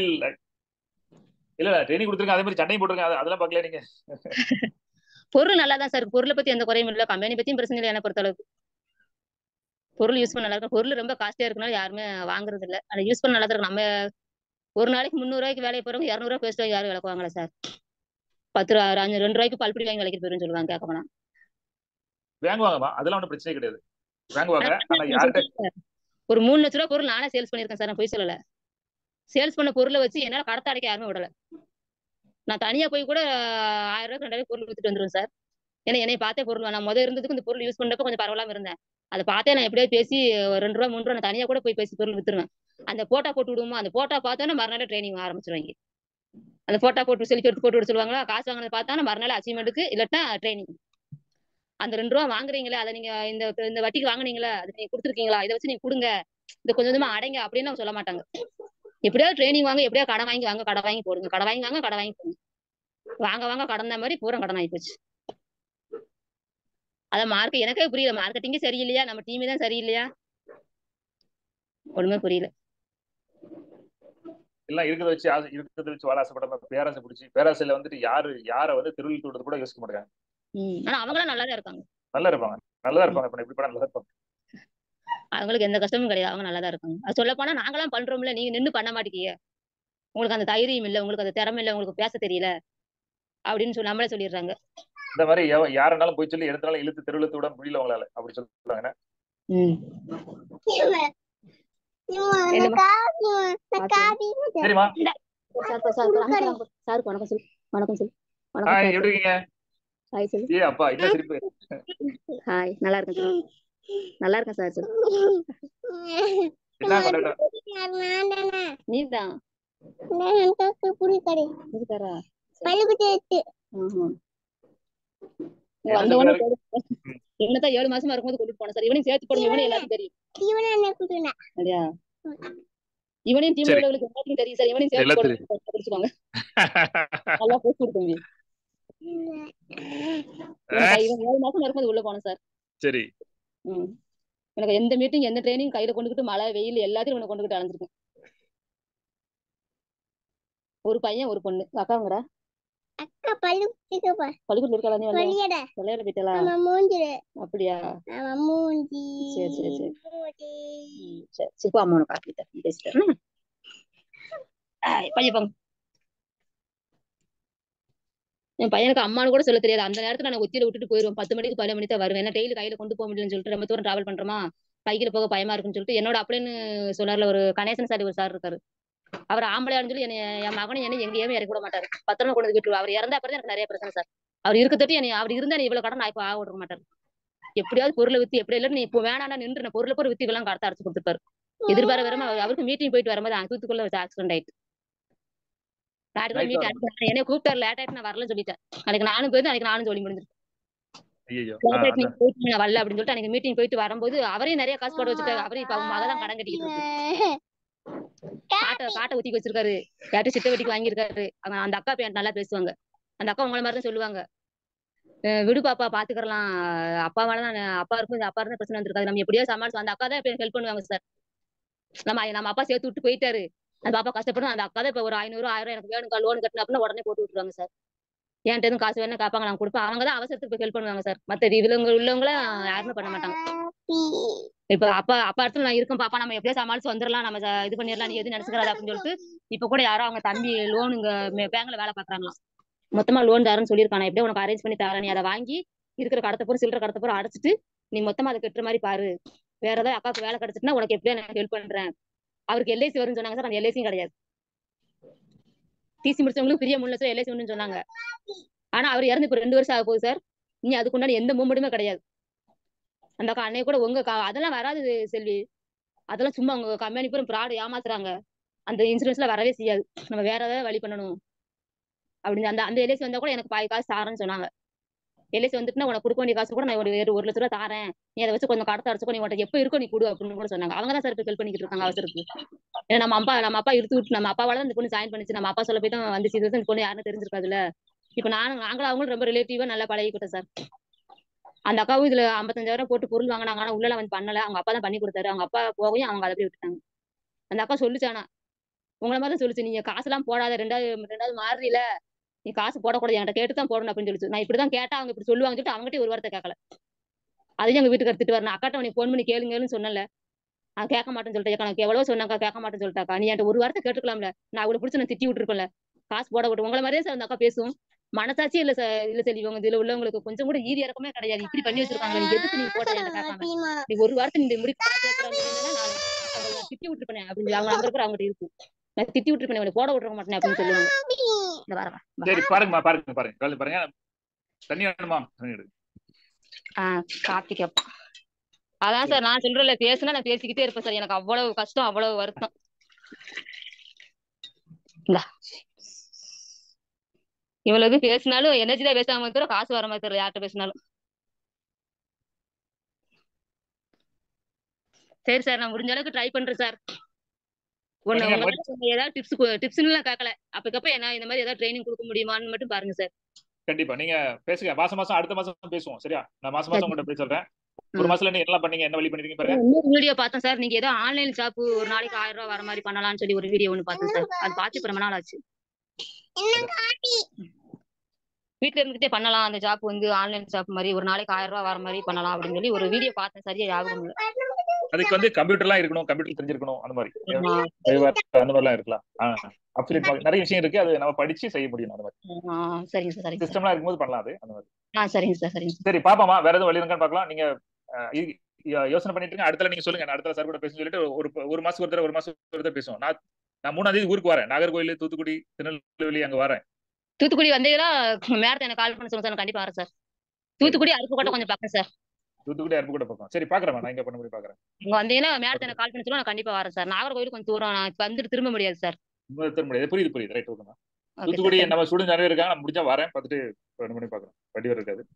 S2: இல்ல இல்ல ட்ரைனிங் கொடுத்துருங்க அதே மாதிரி சண்டையும் போட்டுருங்க அது- அதெல்லாம் பார்க்கல நீங்க
S1: பொருள் நல்லா தான் சார் இருக்கு பொருளை பத்தி எந்த குறையும் இல்லை கம்பெனி பத்தியும் பிரச்சனை இல்லை என்னை பொறுத்த அளவுக்கு பொருள் யூஸ் பண்ண நல்லா இருக்கும் பொருள் ரொம்ப காஸ்ட்லியா இருக்கனால யாருமே வாங்குறது இல்ல அதை யூஸ் பண்ண நல்லா தான் இருக்கு நம்ம ஒரு நாளைக்கு முந்நூறு ரூபாய்க்கு வேலைக்கு போறவங்க இரநூறுவா பேஸ்ட் வாங்கி யாரும் விளக்குவாங்களா சார் பத்து ரூபா ஒரு அஞ்சு ரெண்டு ரூபாய்க்கு பல்படி வாங்கி விலைக்கு போயிருன்னு சொல்லுவாங்க கேட்க போனா
S2: வாங்குவாங்கம்மா அதெல்லாம் ஒன்றும் பிரச்சனை கிடையாது வாங்குவாங்க ஆனா யார்கிட்ட
S1: ஒரு மூணு லட்ச ரூபா பொருள் நானே சேல்ஸ் பண்ணிருக்கேன் சார் நான் போய் சொல்லல சேல்ஸ் பண்ண பொருளை வச்சு என்னால கடத்த அடைக்க யாருமே விடல நான் தனியா போய் கூட ஆயிரம் ரூபாய் ரெண்டாயிரம் பொருள் வித்துட்டு வந்துருவேன் சார் ஏன்னா என்னை பார்த்தே பொருள் நான் முதல் இருந்ததுக்கு இந்த பொருள் யூஸ் பண்ணப்ப கொஞ்சம் பரவாயில்லாம இருந்தேன் அதை பார்த்தே நான் எப்படியாவது பேசி ஒரு ரெண்டு ரூபா மூணு ரூபா நான் தனியா கூட போய் பேசி பொருள் வித்துருவேன் அந்த போட்டோ போட்டு விடுவோமா அந்த போட்டோ பார்த்தோன்னா மறுநாள் ட்ரைனிங் ஆரம்பிச்சிருவாங்க அந்த போட்டோ போட்டு செல்ஃபி எடுத்து போட்டு விட சொல்லுவாங்களா காசு வாங்கினது பார்த்தா மறுநாள் அச்சீவ்மெண்ட்டுக்கு இல்லாட்டா ட்ரைனிங் அந்த ரெண்டு ரூபா வாங்குறீங்களே அதை நீங்க இந்த இந்த வட்டிக்கு வாங்குனீங்களா அது நீங்க கொடுத்துருக்கீங்களா இதை வச்சு நீங்க கொடுங்க இந்த கொஞ்சம் கொஞ்சமா அடைங்க அப்படின்னு அவங்க சொல்ல மாட்டாங்க எப்படியாவது ட்ரைனிங் வாங்க எப்படியாவது கடன் வாங்கி வாங்க கடன் வாங்கி போடுங்க கடன் வாங்கி வாங்க கடன் வாங்கி போடுங்க வாங்க வாங்க கடன் மாதிரி பூரா கடன் ஆகி போச்சு அதான் மார்க் எனக்கே புரியல மார்க்கெட்டிங்கே சரியில்லையா நம்ம டீமே தான் சரியில்லையா ஒண்ணுமே புரியல
S2: எல்லாம் இருக்கிறத வச்சு ஆசை இருக்கிறத வச்சு வாழ ஆசைப்படாம பேராசை பிடிச்சி பேராசையில வந்துட்டு யாரு யாரை வந்து திருவிழி தூடுறது கூட யோசிக்க மாட்டாங்க
S1: உம் ஆனா அவங்களாம் நல்லா தான் இருக்காங்க
S2: நல்லா இருப்பாங்க நல்லா இருப்பாங்க இப்ப எப்படி படம் நல்லா இருப்பாங்க
S1: அவங்களுக்கு எந்த கஷ்டமும் கிடையாது அவங்க நல்லா தான் இருக்காங்க அது சொல்ல போனா நாங்களாம் பண்றோம்ல நீங்க நின்னு பண்ண மாட்டேங்க உங்களுக்கு அந்த தைரியம் இல்ல உங்களுக்கு அந்த திறமை இல்ல உங்களுக்கு பேச தெரியல அப்படின்னு சொல்லி நம்மளே சொல்லிடுறாங்க
S2: இந்த மாதிரி எவ- யாருனாலும் போய் சொல்லி எடுத்தாலும் இழுத்து தெருவிழுத்து விட முடியல உங்களால அப்படி சொல்லுவாங்க
S1: உம்
S2: சரிம்மா
S1: சார் சார் சார் வணக்கம் சார் வணக்கம் சொல்லு வணக்கம் சொல்லு வணக்கம்
S2: ஹாய்
S1: சார்
S2: எப்படி இருக்கீங்க
S1: ஹாய் சொல்லு
S2: ஏ அப்பா என்ன சிரிப்பு
S1: ஹாய் நல்லா இருக்கேன் சார் நல்லா இருக்கேன் சார் சொல்லு
S2: என்ன கொண்டாட்டம்
S1: நீ தான் இதுக்காரா
S2: என்ன
S1: வந்த உடனே
S2: சொல்றாரு?
S1: என்னதான் ஏழு மாசமா இருக்கும்போது கூட்டிட்டு போனேன் சார் இவனையும் சேர்த்து போடுங்க இவனையும் எல்லாத்துக்கும் தெரியும் அப்படியா இவனையும் டீம்
S2: சரி.
S1: உள்ளவங்களுக்கு எல்லாத்துக்கும் தெரியும் சார் இவனையும் சேர்த்து
S2: எல்லாத்துக்கும்.
S1: போடுங்க பிடிச்சுக்கோங்க நல்லா போஸ்ட் கொடுத்தோம் இவன் ஏழு மாசம் இருக்கும்போது உள்ள போனேன் சார்
S2: சரி
S1: ம். எனக்கு எந்த மீட்டிங் எந்த ட்ரைனிங் கையில கொண்டுகிட்டு மழை வெயில் எல்லாத்தையும் உனக்கு கொண்டுகிட்டு அலைஞ்சிருக்கேன் ஒரு பையன் ஒரு பொண்ணு அக்காங்கடா பள்ளிக்கூடம் இருக்கலாம் நீ வந்து விளையாட போயிட்டலா அப்படியா சரி சரி சரி ம், சரி சிப்பா அம்மா உனக்கு காப்பி தரேன் பேசிட்டேன் பையன் போங்க என் பையனுக்கு அம்மானு கூட சொல்ல தெரியாது அந்த நேரத்துல நான் ஒத்தியில விட்டுட்டு போயிருவேன் பத்து மணிக்கு பதினொரு மணி தான் வருவேன் ஏன்னா டெய்லி கையில கொண்டு போக முடியலன்னு சொல்லிட்டு ரொம்ப தூரம் டிராவல் பண்றோமா பைக்கில் போக பயமா இருக்குன்னு சொல்லிட்டு என்னோட அப்படின்னு சொன்னார்ல ஒரு கணேசன் சார் ஒரு சார் இருக்காரு அவர் ஆம்பளையான்னு சொல்லி என்னை என் மகனை என்ன எங்கேயுமே இறக்கி விட மாட்டாரு பத்திரமா கொண்டு வந்து விட்டுருவார் அவர் இறந்தா பிறகு எனக்கு நிறைய பிரச்சனை சார் அவர் இருக்க தட்டி என்னை அவர் இருந்தா நீ இவ்வளவு கடன் நான் இப்போ ஆக விட மாட்டாரு எப்படியாவது பொருளை வித்து எப்படி இல்லை நீ இப்போ வேணாம்னா நின்று நான் பொருளை பொருள் வித்து இவெல்லாம் கடத்த அடைச்சு கொடுத்துருப்பாரு எதிர்பார வரமா அவருக்கு மீட்டிங் போயிட்டு வரும்போது தூத்துக்குள்ள ஒரு ஆக்சிடென்ட் ஆயிட்டு
S2: Night
S1: மீட்டிங் என்னைய கூப்பிட்டாரு லேட் ஆயிட்டு நான் வரலன்னு சொல்லிட்டேன் அன்னைக்கு நானும் போயிட்டு அன்னைக்கு நானும் சொல்லி முடிஞ்சிருச்சு
S2: ஐயோ
S1: லேட் ஆயிட்டு நீங்க போயிட்டு நான் வரல அப்படின்னு சொல்லிட்டு அன்னைக்கு மீட்டிங் போயிட்டு வரும்போது அவரையும் நிறைய காசு போட வச்சுட்டாரு அவரே இப்ப அவங்க மகதான் கடன் கட்டிக்கிட்டு இருக்கு காட்டை காட்டை ஊத்தி வச்சிருக்காரு யார்ட்டும் சிட்ட வெட்டிக்கு வாங்கியிருக்காரு அவங்க அந்த அக்கா பேர் நல்லா பேசுவாங்க அந்த அக்கா உங்கள மாதிரி தான் சொல்லுவாங்க அஹ் விடு பாப்பா பாத்துக்கலாம் அப்பா மேல தான் அப்பா இருக்கும் இந்த அப்பா இருந்தா பிரச்சனை வந்திருக்காது நம்ம எப்படியோ சமாளிச்சு அந்த அக்கா தான் இப்ப ஹெல்ப் பண்ணுவாங்க சார் நம்ம நம்ம அப்பா சேர்த்து விட்டு போயிட்டாரு அந்த பாப்பா கஷ்டப்படும் அந்த அக்கா தான் இப்ப ஒரு ஐநூறு ஆயிரம் எனக்கு வேணும் லோன் கட்டணும் அப்படின்னா உடனே போட்டு விட்டுருவாங்க சார் என்கிட்ட எதுவும் காசு வேணும் கேட்பாங்க நான் கொடுப்பேன் அவங்க தான் அவசரத்துக்கு போய் ஹெல்ப் பண்ணுவாங்க சார் மத்த இவங்க உள்ளவங்களும் யாருமே பண்ண மாட்டாங்க இப்ப அப்பா அப்பா இடத்துல நான் இருக்கேன் பாப்பா நம்ம எப்படியோ சமாளிச்சு வந்துடலாம் நம்ம ச- இது பண்ணிடலாம் நீ எதுவும் நினைச்சுக்கிறாத அப்படின்னு சொல்லிட்டு இப்ப கூட யாரோ அவங்க தம்பி லோன் இங்க பேங்க்ல வேலை பாக்குறாங்களாம் மொத்தமா லோன் தரேன்னு சொல்லியிருக்கான் நான் எப்படியோ உனக்கு அரேஞ்ச் பண்ணி தரேன் நீ அதை வாங்கி இருக்கிற கடத்த போற சில்லற கடத்த போற அடைச்சிட்டு நீ மொத்தமா அதை கட்டுற மாதிரி பாரு வேற ஏதாவது அக்காவுக்கு வேலை கிடைச்சிட்டுனா உனக்கு எப்படியோ நான் ஹெல்ப் பண்றேன் அவருக்கு எல்ஐசி வரும்னு சொன்னாங்க சார் அந்த எல்ஐசியும் கிடையாது டிசி முடிச்சவங்களுக்கு பிரிய முடியல சார் எல்ஐசி ஒண்ணுன்னு சொன்னாங்க ஆனா அவர் இறந்து இப்ப ரெண்டு வருஷம் ஆக போகுது சார் நீ அதுக்குண்டான எந்த மூமெண்ட்டுமே கிடையாது அந்த அக்கா அன்னைக்கு கூட உங்க கா- அதெல்லாம் வராது செல்வி அதெல்லாம் சும்மா உங்க கம்பெனி பூரா ப்ராடு ஏமாத்துறாங்க அந்த இன்சூரன்ஸ்ல வரவே செய்யாது நம்ம வேற ஏதாவது வழி பண்ணணும் அப்படின்னு அந்த அந்த எல்ஐசி வந்தா கூட எனக்கு பாதி காசு தாரேன்னு சொன்னாங்க எல்ஐசி வந்துட்டுனா உனக்கு கொடுக்க வேண்டிய காசு கூட நான் ஒரு ஒரு ஒரு லட்ச ரூபா தாரேன் நீ அதை வச்சு கொஞ்சம் கடத்த அடிச்சுக்கோ நீ உன்கிட்ட எப்போ இருக்கோ நீ கொடு அப்படின்னு கூட சொன்னாங்க அவங்க தான் சார் இப்போ ஹெல்ப் பண்ணிக்கிட்டு இருக்காங்க அவசரத்துக்கு ஏன்னா நம்ம அப்பா நம்ம அப்பா இழுத்து விட்டு நம்ம அப்பாவால தான் இந்த பொண்ணு ஜாயின் பண்ணிச்சு நம்ம அப்பா சொல்ல போய் தான் வந்துச்சு இது இந்த பொண்ணு யாருன்னு தெரிஞ்சிருக்காதுல்ல இப்போ நானும் நாங்களும் அவங்களும் ரொம்ப ரிலேட்டிவா நல்லா பழகிக்கிட்டோம் சார் அந்த அக்காவும் இதுல ஐம்பத்தஞ்சாயிரம் போட்டு பொருள் வாங்கினாங்க ஆனா உள்ள வந்து பண்ணல அவங்க அப்பா தான் பண்ணி கொடுத்தாரு அவங்க அப்பா போகவும் அவங்க அதை அப்படியே விட்டுட்டாங்க அந்த அக்கா சொல்லுச்சானா உங்களை மாதிரி தான் சொல்லுச்சு நீங்க காசுலாம் போடாத ரெண்டாவது ரெண்டாவது மாறுறீல நீ காசு போடக்கூடாது என்கிட்ட கேட்டு தான் போடணும் அப்படின்னு சொல்லிச்சு நான் இப்படிதான் கேட்டா அவங்க இப்படி சொல்லுவாங்க சொல்லிட்டு அவங்ககிட்ட ஒரு வார்த்தை கேட்கல அதையும் எங்க வீட்டுக்கு எடுத்துட்டு வரணும் அக்காட்ட உனக்கு ஃபோன் பண்ணி கேளுங்கன்னு சொன்னல நான் கேட்க மாட்டேன்னு சொல்லிட்டு எனக்கு எவ்வளவு சொன்னாக்கா கேட்க மாட்டேன்னு சொல்லிட்டாக்கா நீ என்கிட்ட ஒரு வார்த்தை கேட்டுக்கலாம்ல நான் அவளை பிடிச்சி நான் திட்டி விட்டுருப்பேன்ல காசு போட விட்டு உங்களை மாதிரியே சார் அந்த அக்கா பேசும் மனசாட்சி இல்ல சார் இல்ல சரி இவங்க இதுல உள்ளவங்களுக்கு கொஞ்சம் கூட ஈதி இறக்கமே கிடையாது இப்படி பண்ணி வச்சிருக்காங்க நீ எதுக்கு நீ போட்ட என்கிட்ட கேட்காம நீ ஒரு வார்த்தை நீ இந்த முடி காசு கேட்கறான்னு நான் அவங்களை திட்டி விட்டுருப்பேன் அப்படின்னு அவங்க நம்பர் கூட அவங்ககிட்ட இருக்கு நான் திட்டி விட்டுருப்பேன் இவனை போட விட்டுருக்க மாட்டேன் அப்படின்னு சொல்லுவாங்க இந்த வரவா
S2: சரி பாருங்கம்மா பாருங்க பாருங்க கலந்து பாருங்க தண்ணி வேணுமா தண்ணி எடு
S1: ஆ கார்த்திக் அப்பா அதான் சார் நான் சொல்றேன்ல பேசுனா நான் பேசிக்கிட்டே இருப்பேன் சார் எனக்கு அவ்வளவு கஷ்டம் அவ்வளவு வருத்தம் இந்தா. இவ்வளவு பேசினாலும் எனர்ஜி தான் பேசாம இருக்கிற காசு வர மாதிரி தெரியல யார்கிட்ட பேசினாலும் சரி சார் நான் முடிஞ்ச அளவுக்கு ட்ரை பண்றேன் சார் ஒண்ணு
S2: பண்ணுங்க,
S1: உங்களால கொஞ்சம் ஏதாவது டிப்ஸ் டிப்ஸ்னு எல்லாம் கேட்கல அப்பக்கப்ப என்ன இந்த மாதிரி ஏதாவது ட்ரைனிங் கொடுக்க முடியுமான்னு மட்டும் பாருங்க சார்
S2: கண்டிப்பா நீங்க பேசுங்க மாசம் மாசம் அடுத்த மாசம் பேசுவோம் சரியா நான் மாசம் மாசம் உங்கள்ட்ட பேச சொல்றேன் ஒரு
S1: ம்.
S2: மாசத்துல நீங்க என்ன பண்ணீங்க என்ன வழி பண்ணிருக்கீங்க பாருங்க
S1: இன்னொரு வீடியோ பார்த்தேன் சார் நீங்க ஏதோ ஆன்லைன் ஷாப் ஒரு நாளைக்கு ஆயிரம் ரூபாய் வர மாதிரி பண்ணலாம்னு சொல்லி ஒரு வீடியோ ஒண்ணு பார்த்தேன் சார் அது பார்த்து இப்ப ரொம்ப நாள் ஆச்சு வீட்ல இருந்துகிட்டே பண்ணலாம் அந்த ஜாப் வந்து ஆன்லைன் ஷாப் மாதிரி ஒரு நாளைக்கு ஆயிரம் ரூபாய் வர மாதிரி பண்ணலாம் அப்படின்னு சொல்லி ஒரு வீடியோ பார்த்தேன் சரியா ஞாபகம் இல்ல
S2: அதுக்கு வந்து கம்ப்யூட்டர்லாம் இருக்கணும் கம்ப்யூட்டர் தெரிஞ்சிருக்கணும் அந்த மாதிரி
S1: ஆமா.
S2: அந்த மாதிரிலாம் இருக்கலாம் அப்சல்யூட் நிறைய விஷயம் இருக்கு அது நம்ம படிச்சு செய்ய முடியும் அந்த மாதிரி
S1: ஆ, சரிங்க சார் சரிங்க சார்
S2: சிஸ்டம்லாம் இருக்கும்போது பண்ணலாம் அது அந்த மாதிரி
S1: ஆ சரிங்க சார் சரிங்க சார்
S2: சரி பாப்பாமா வேற எதுவும் வழி இருக்கான்னு பார்க்கலாம் நீங்க அஹ், இ- யோ- யோசனை பண்ணிட்டு இருங்க அடுத்த நீங்க சொல்லுங்க நான் அடுத்த சார் கூட பேச சொல்லிட்டு ஒரு ஒரு மாசம் ஒரு தடவை ஒரு மாசம் ஒரு தடவை பேசுவோம் நான் நான் மூணாம் தேதி ஊருக்கு வரேன் நாகர்கோயில் தூத்துக்குடி திருநெல்வேலி அங்க வரேன்
S1: தூத்துக்குடி வந்தீங்கன்னா மேடத்தை எனக்கு கால் பண்ண சொல்லுங்க சார் நான் கண்டிப்பா வரேன் சார் தூத்துக்குடி அருப்புக்கோட்டை கொஞ்சம் பார்க்கணும் சார்
S2: தூத்துக்குடி அருப்பு கூட பார்ப்போம் சரி பாக்குறேன் நான் இங்க பண்ண முடியும் பாக்குறேன்
S1: இங்க வந்தீங்கன்னா மேடத்தை எனக்கு கால் பண்ண சொல்லுங்க நான் கண்டிப்பா வரேன் சார் நாகர்கோவில் கொஞ்சம் தூரம் நான் இப்ப வந்துட்டு திரும்ப முடியாது சார்
S2: இன்னொரு திரும்ப முடியாது புரியுது புரியுது right okay
S1: okay
S2: Thoothukudi
S1: sir
S2: நம்ம ஸ்டூடெண்ட் நிறைய இருக்காங்க நான் முடிஞ்சா வரேன் பார்த்துட்டு ரெண்டு மணி பாக்குறேன் வண்டி வர இருக்காது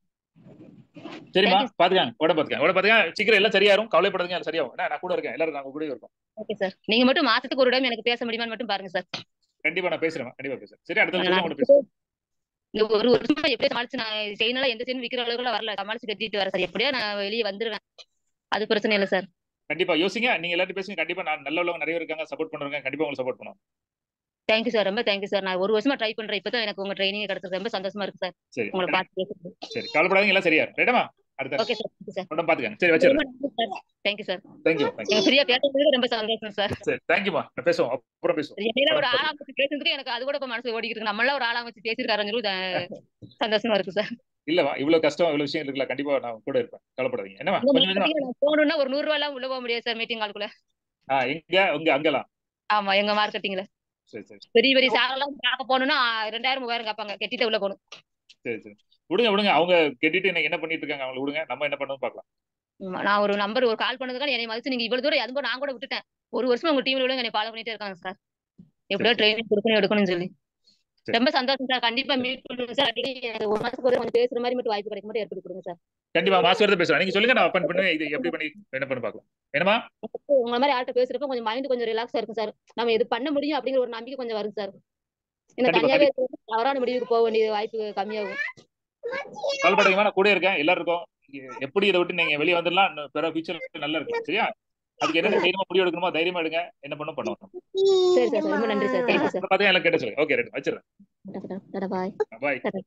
S2: சரிம்மா
S1: Thank you.
S2: பாத்துக்காங்க உட பாத்துக்காங்க உட பாத்துக்காங்க சீக்கிரம் எல்லாம் சரியாரும் கவலைப்படுறதுங்க எல்லாம் சரியாகும் என்ன, நான் கூட இருக்கேன் எல்லாரும் நாங்க கூட இருக்கோம்
S1: ஓகே சார் நீங்க மட்டும் மாசத்துக்கு ஒரு டைம் எனக்கு பேச முடியுமான்னு மட்டும் பாருங்க சார்
S2: கண்டிப்பா நான் பேசுறேன் கண்டிப்பா பேசுறேன் சரி அடுத்த
S1: நான்
S2: வருஷம் கூட பேசுறேன்
S1: இந்த ஒரு வருஷமா எப்படியோ சமாளிச்சு நான் செய்யனால எந்த செய்யணும் விக்கிற அளவுக்கு வரல சமாளிச்சு கட்டிட்டு வரேன் சார் எப்படியோ நான் வெளியே வந்துருவேன் அது பிரச்சனை இல்லை சார்
S2: கண்டிப்பா யோசிங்க நீங்க எல்லாரும் பேசுங்க கண்டிப்பா நான் நல்ல உள்ளவங்க நிறைய இருக்காங்க சப்போர்ட் பண்றவங்க கண்டிப்பா உங்களுக்கு சப்போர்ட் பண்ணுவோம்
S1: தேங்க்யூ சார் ரொம்ப தேங்க்யூ சார் நான் ஒரு வருஷமா ட்ரை பண்றேன் இப்பதான் எனக்கு உங்க ட்ரைனிங் கிடைச்சது ரொம்ப சந்தோஷமா இருக்கு சார்
S2: சரி
S1: உங்களை பார்த்து பேசுறது
S2: சரி கவலைப்படாதீங்க எல்லாம் சரியா ரைட்டமா அடுத்த
S1: ஓகே சார் தேங்க்யூ சார்
S2: உடம்பு பாத்துக்காங்க சரி வச்சிடுறேன்
S1: தேங்க்யூ சார்
S2: தேங்க்யூ தேங்க்யூ
S1: நீங்க ஃப்ரீயா பேசுறதுக்கு ரொம்ப சந்தோஷம் சார்
S2: சரி தேங்க்யூமா நான் பேசுவோம் அப்புறம் பேசுவோம்
S1: என்னையில ஒரு ஆளா வச்சு பேசுறதுக்கு எனக்கு அது கூட இப்ப மனசு ஓடிக்கிட்டு இருக்கு நம்மள ஒரு ஆளா வச்சு பேசியிருக்காருன்னு சொல்லி த- சந்தோஷமா இருக்கு சார்
S2: இல்லவா இவ்வளவு கஷ்டம் இவ்வளவு விஷயம் இருக்குல்ல கண்டிப்பா நான் கூட இருப்பேன் கவலைப்படாதீங்க என்னமா
S1: இந்த
S2: கொஞ்சம் கொஞ்சமா
S1: marketing ல நான் போகணும்னா ஒரு நூறு ரூபாய் எல்லாம் உள்ள போக முடியாது சார் மீட்டிங் ஆளுக்குள்ள
S2: ஆ இங்க உங்க அங்கலாம்
S1: ஆமா எங்க மார்க்கெட்டிங்ல
S2: சரி சரி
S1: பெரிய பெரிய சார் எல்லாம் பார்க்க போகணும்னா ரெண்டாயிரம் மூவாயிரம் கேட்பாங்க கட்டிட்டு உள்ள போகணும்
S2: சரி சரி விடுங்க விடுங்க அவங்க கெட்டிட்டு இன்னைக்கு என்ன பண்ணிட்டு இருக்காங்க அவங்களை விடுங்க நம்ம என்ன பண்ணணும் பார்க்கலாம்
S1: ஆமா, நான் ஒரு நம்பர் ஒரு கால் பண்ணதுக்கான என்னை மதிச்சு நீங்க இவ்வளவு தூரம் அதுவும் நான் கூட விட்டுட்டேன் ஒரு வருஷமா உங்க டீம்ல உள்ள என்னை ஃபாலோ பண்ணிட்டே இருக்காங்க சார் எப்படியோ
S2: சரி.
S1: ட்ரைனிங் கொடுக்கணும் எடுக்கணும்னு சொல்லி
S2: சரி.
S1: ரொம்ப சந்தோஷம் சார் கண்டிப்பா மீட் பண்ணுங்க சார் அடிக்கடி எனக்கு ஒரு மாசத்துக்கு ஒரு தடவை கொஞ்சம் பேசுற மாதிரி மட்டும் வாய்ப்பு கிடைக்கும் மட்டும் ஏற்படுத்தி கொடுங்க சார்
S2: கண்டிப்பா மாசம் வரத பேசுறேன் நீங்க சொல்லுங்க நான் அப்பன் பண்ணுவேன் இது எப்படி பண்ணி என்ன பண்ண பார்க்கலாம் என்னமா
S1: உங்க மாதிரி ஆள்கிட்ட பேசுறப்ப கொஞ்சம் மைண்ட் கொஞ்சம் ரிலாக்ஸா இருக்கும் சார் நம்ம இது பண்ண முடியும் அப்படிங்கிற ஒரு நம்பிக்கை கொஞ்சம் வரும் சார் இந்த
S2: கண்டிப்பா,
S1: தனியாவே இருக்கிறது தவறான முடிவுக்கு போக வேண்டிய வாய்ப்பு கம்மியாகும்
S2: கவலைப்படாதீங்க நான் கூட இருக்கேன் எல்லாரும் இருக்கோம் எ- எப்படி இதை விட்டு நீங்க வெளியே வந்துடலாம் இன்னும் பிற ஃபியூச்சர் நல்லா இருக்கு சரியா அதுக்கு என்ன தைரியமா முடிவு எடுக்கணுமோ தைரியமா எடுங்க என்ன பண்ணும் பண்ணுவோம்
S1: சரி சார் ரொம்ப நன்றி சார் தேங்க்யூ சார்
S2: பாத்தீங்க எல்லாம் கேட்டு சொல்லுங்க ஓகே ரைட் வச்சிடுறேன்
S1: பாய்
S2: பாய்
S1: சரி.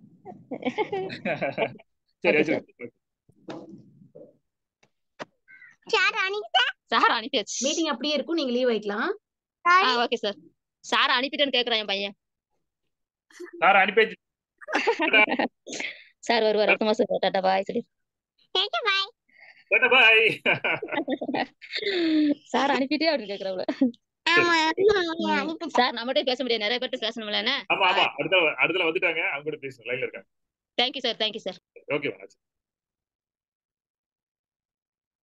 S2: சரி
S1: Okay,
S2: வச்சிருக்கேன்
S1: சார் அனுப்பியாச்சு
S3: மீட்டிங் அப்படியே இருக்கும் நீங்க லீவ் வைக்கலாம்
S1: ஆ ஓகே சார் சார் அனுப்பிட்டேன்னு கேக்குறான் என் பையன்
S2: சார் அனுப்பி
S1: சார் வருவார் அடுத்த மாசம் டாட்டா பாய் சொல்லி
S2: பாய்
S1: சார் அனுப்பிட்டே அப்படின்னு கேக்குறாங்கள சார் நம்மகிட்ட பேச முடியாது நிறைய பேர்ட்ட பேசணும்ல என்ன
S2: ஆமா ஆமா அடுத்த அடுத்துல வந்துட்டாங்க அவங்க கூட பேசுங்க லைன்ல இருக்காங்க
S1: thank you sir thank you sir
S2: okay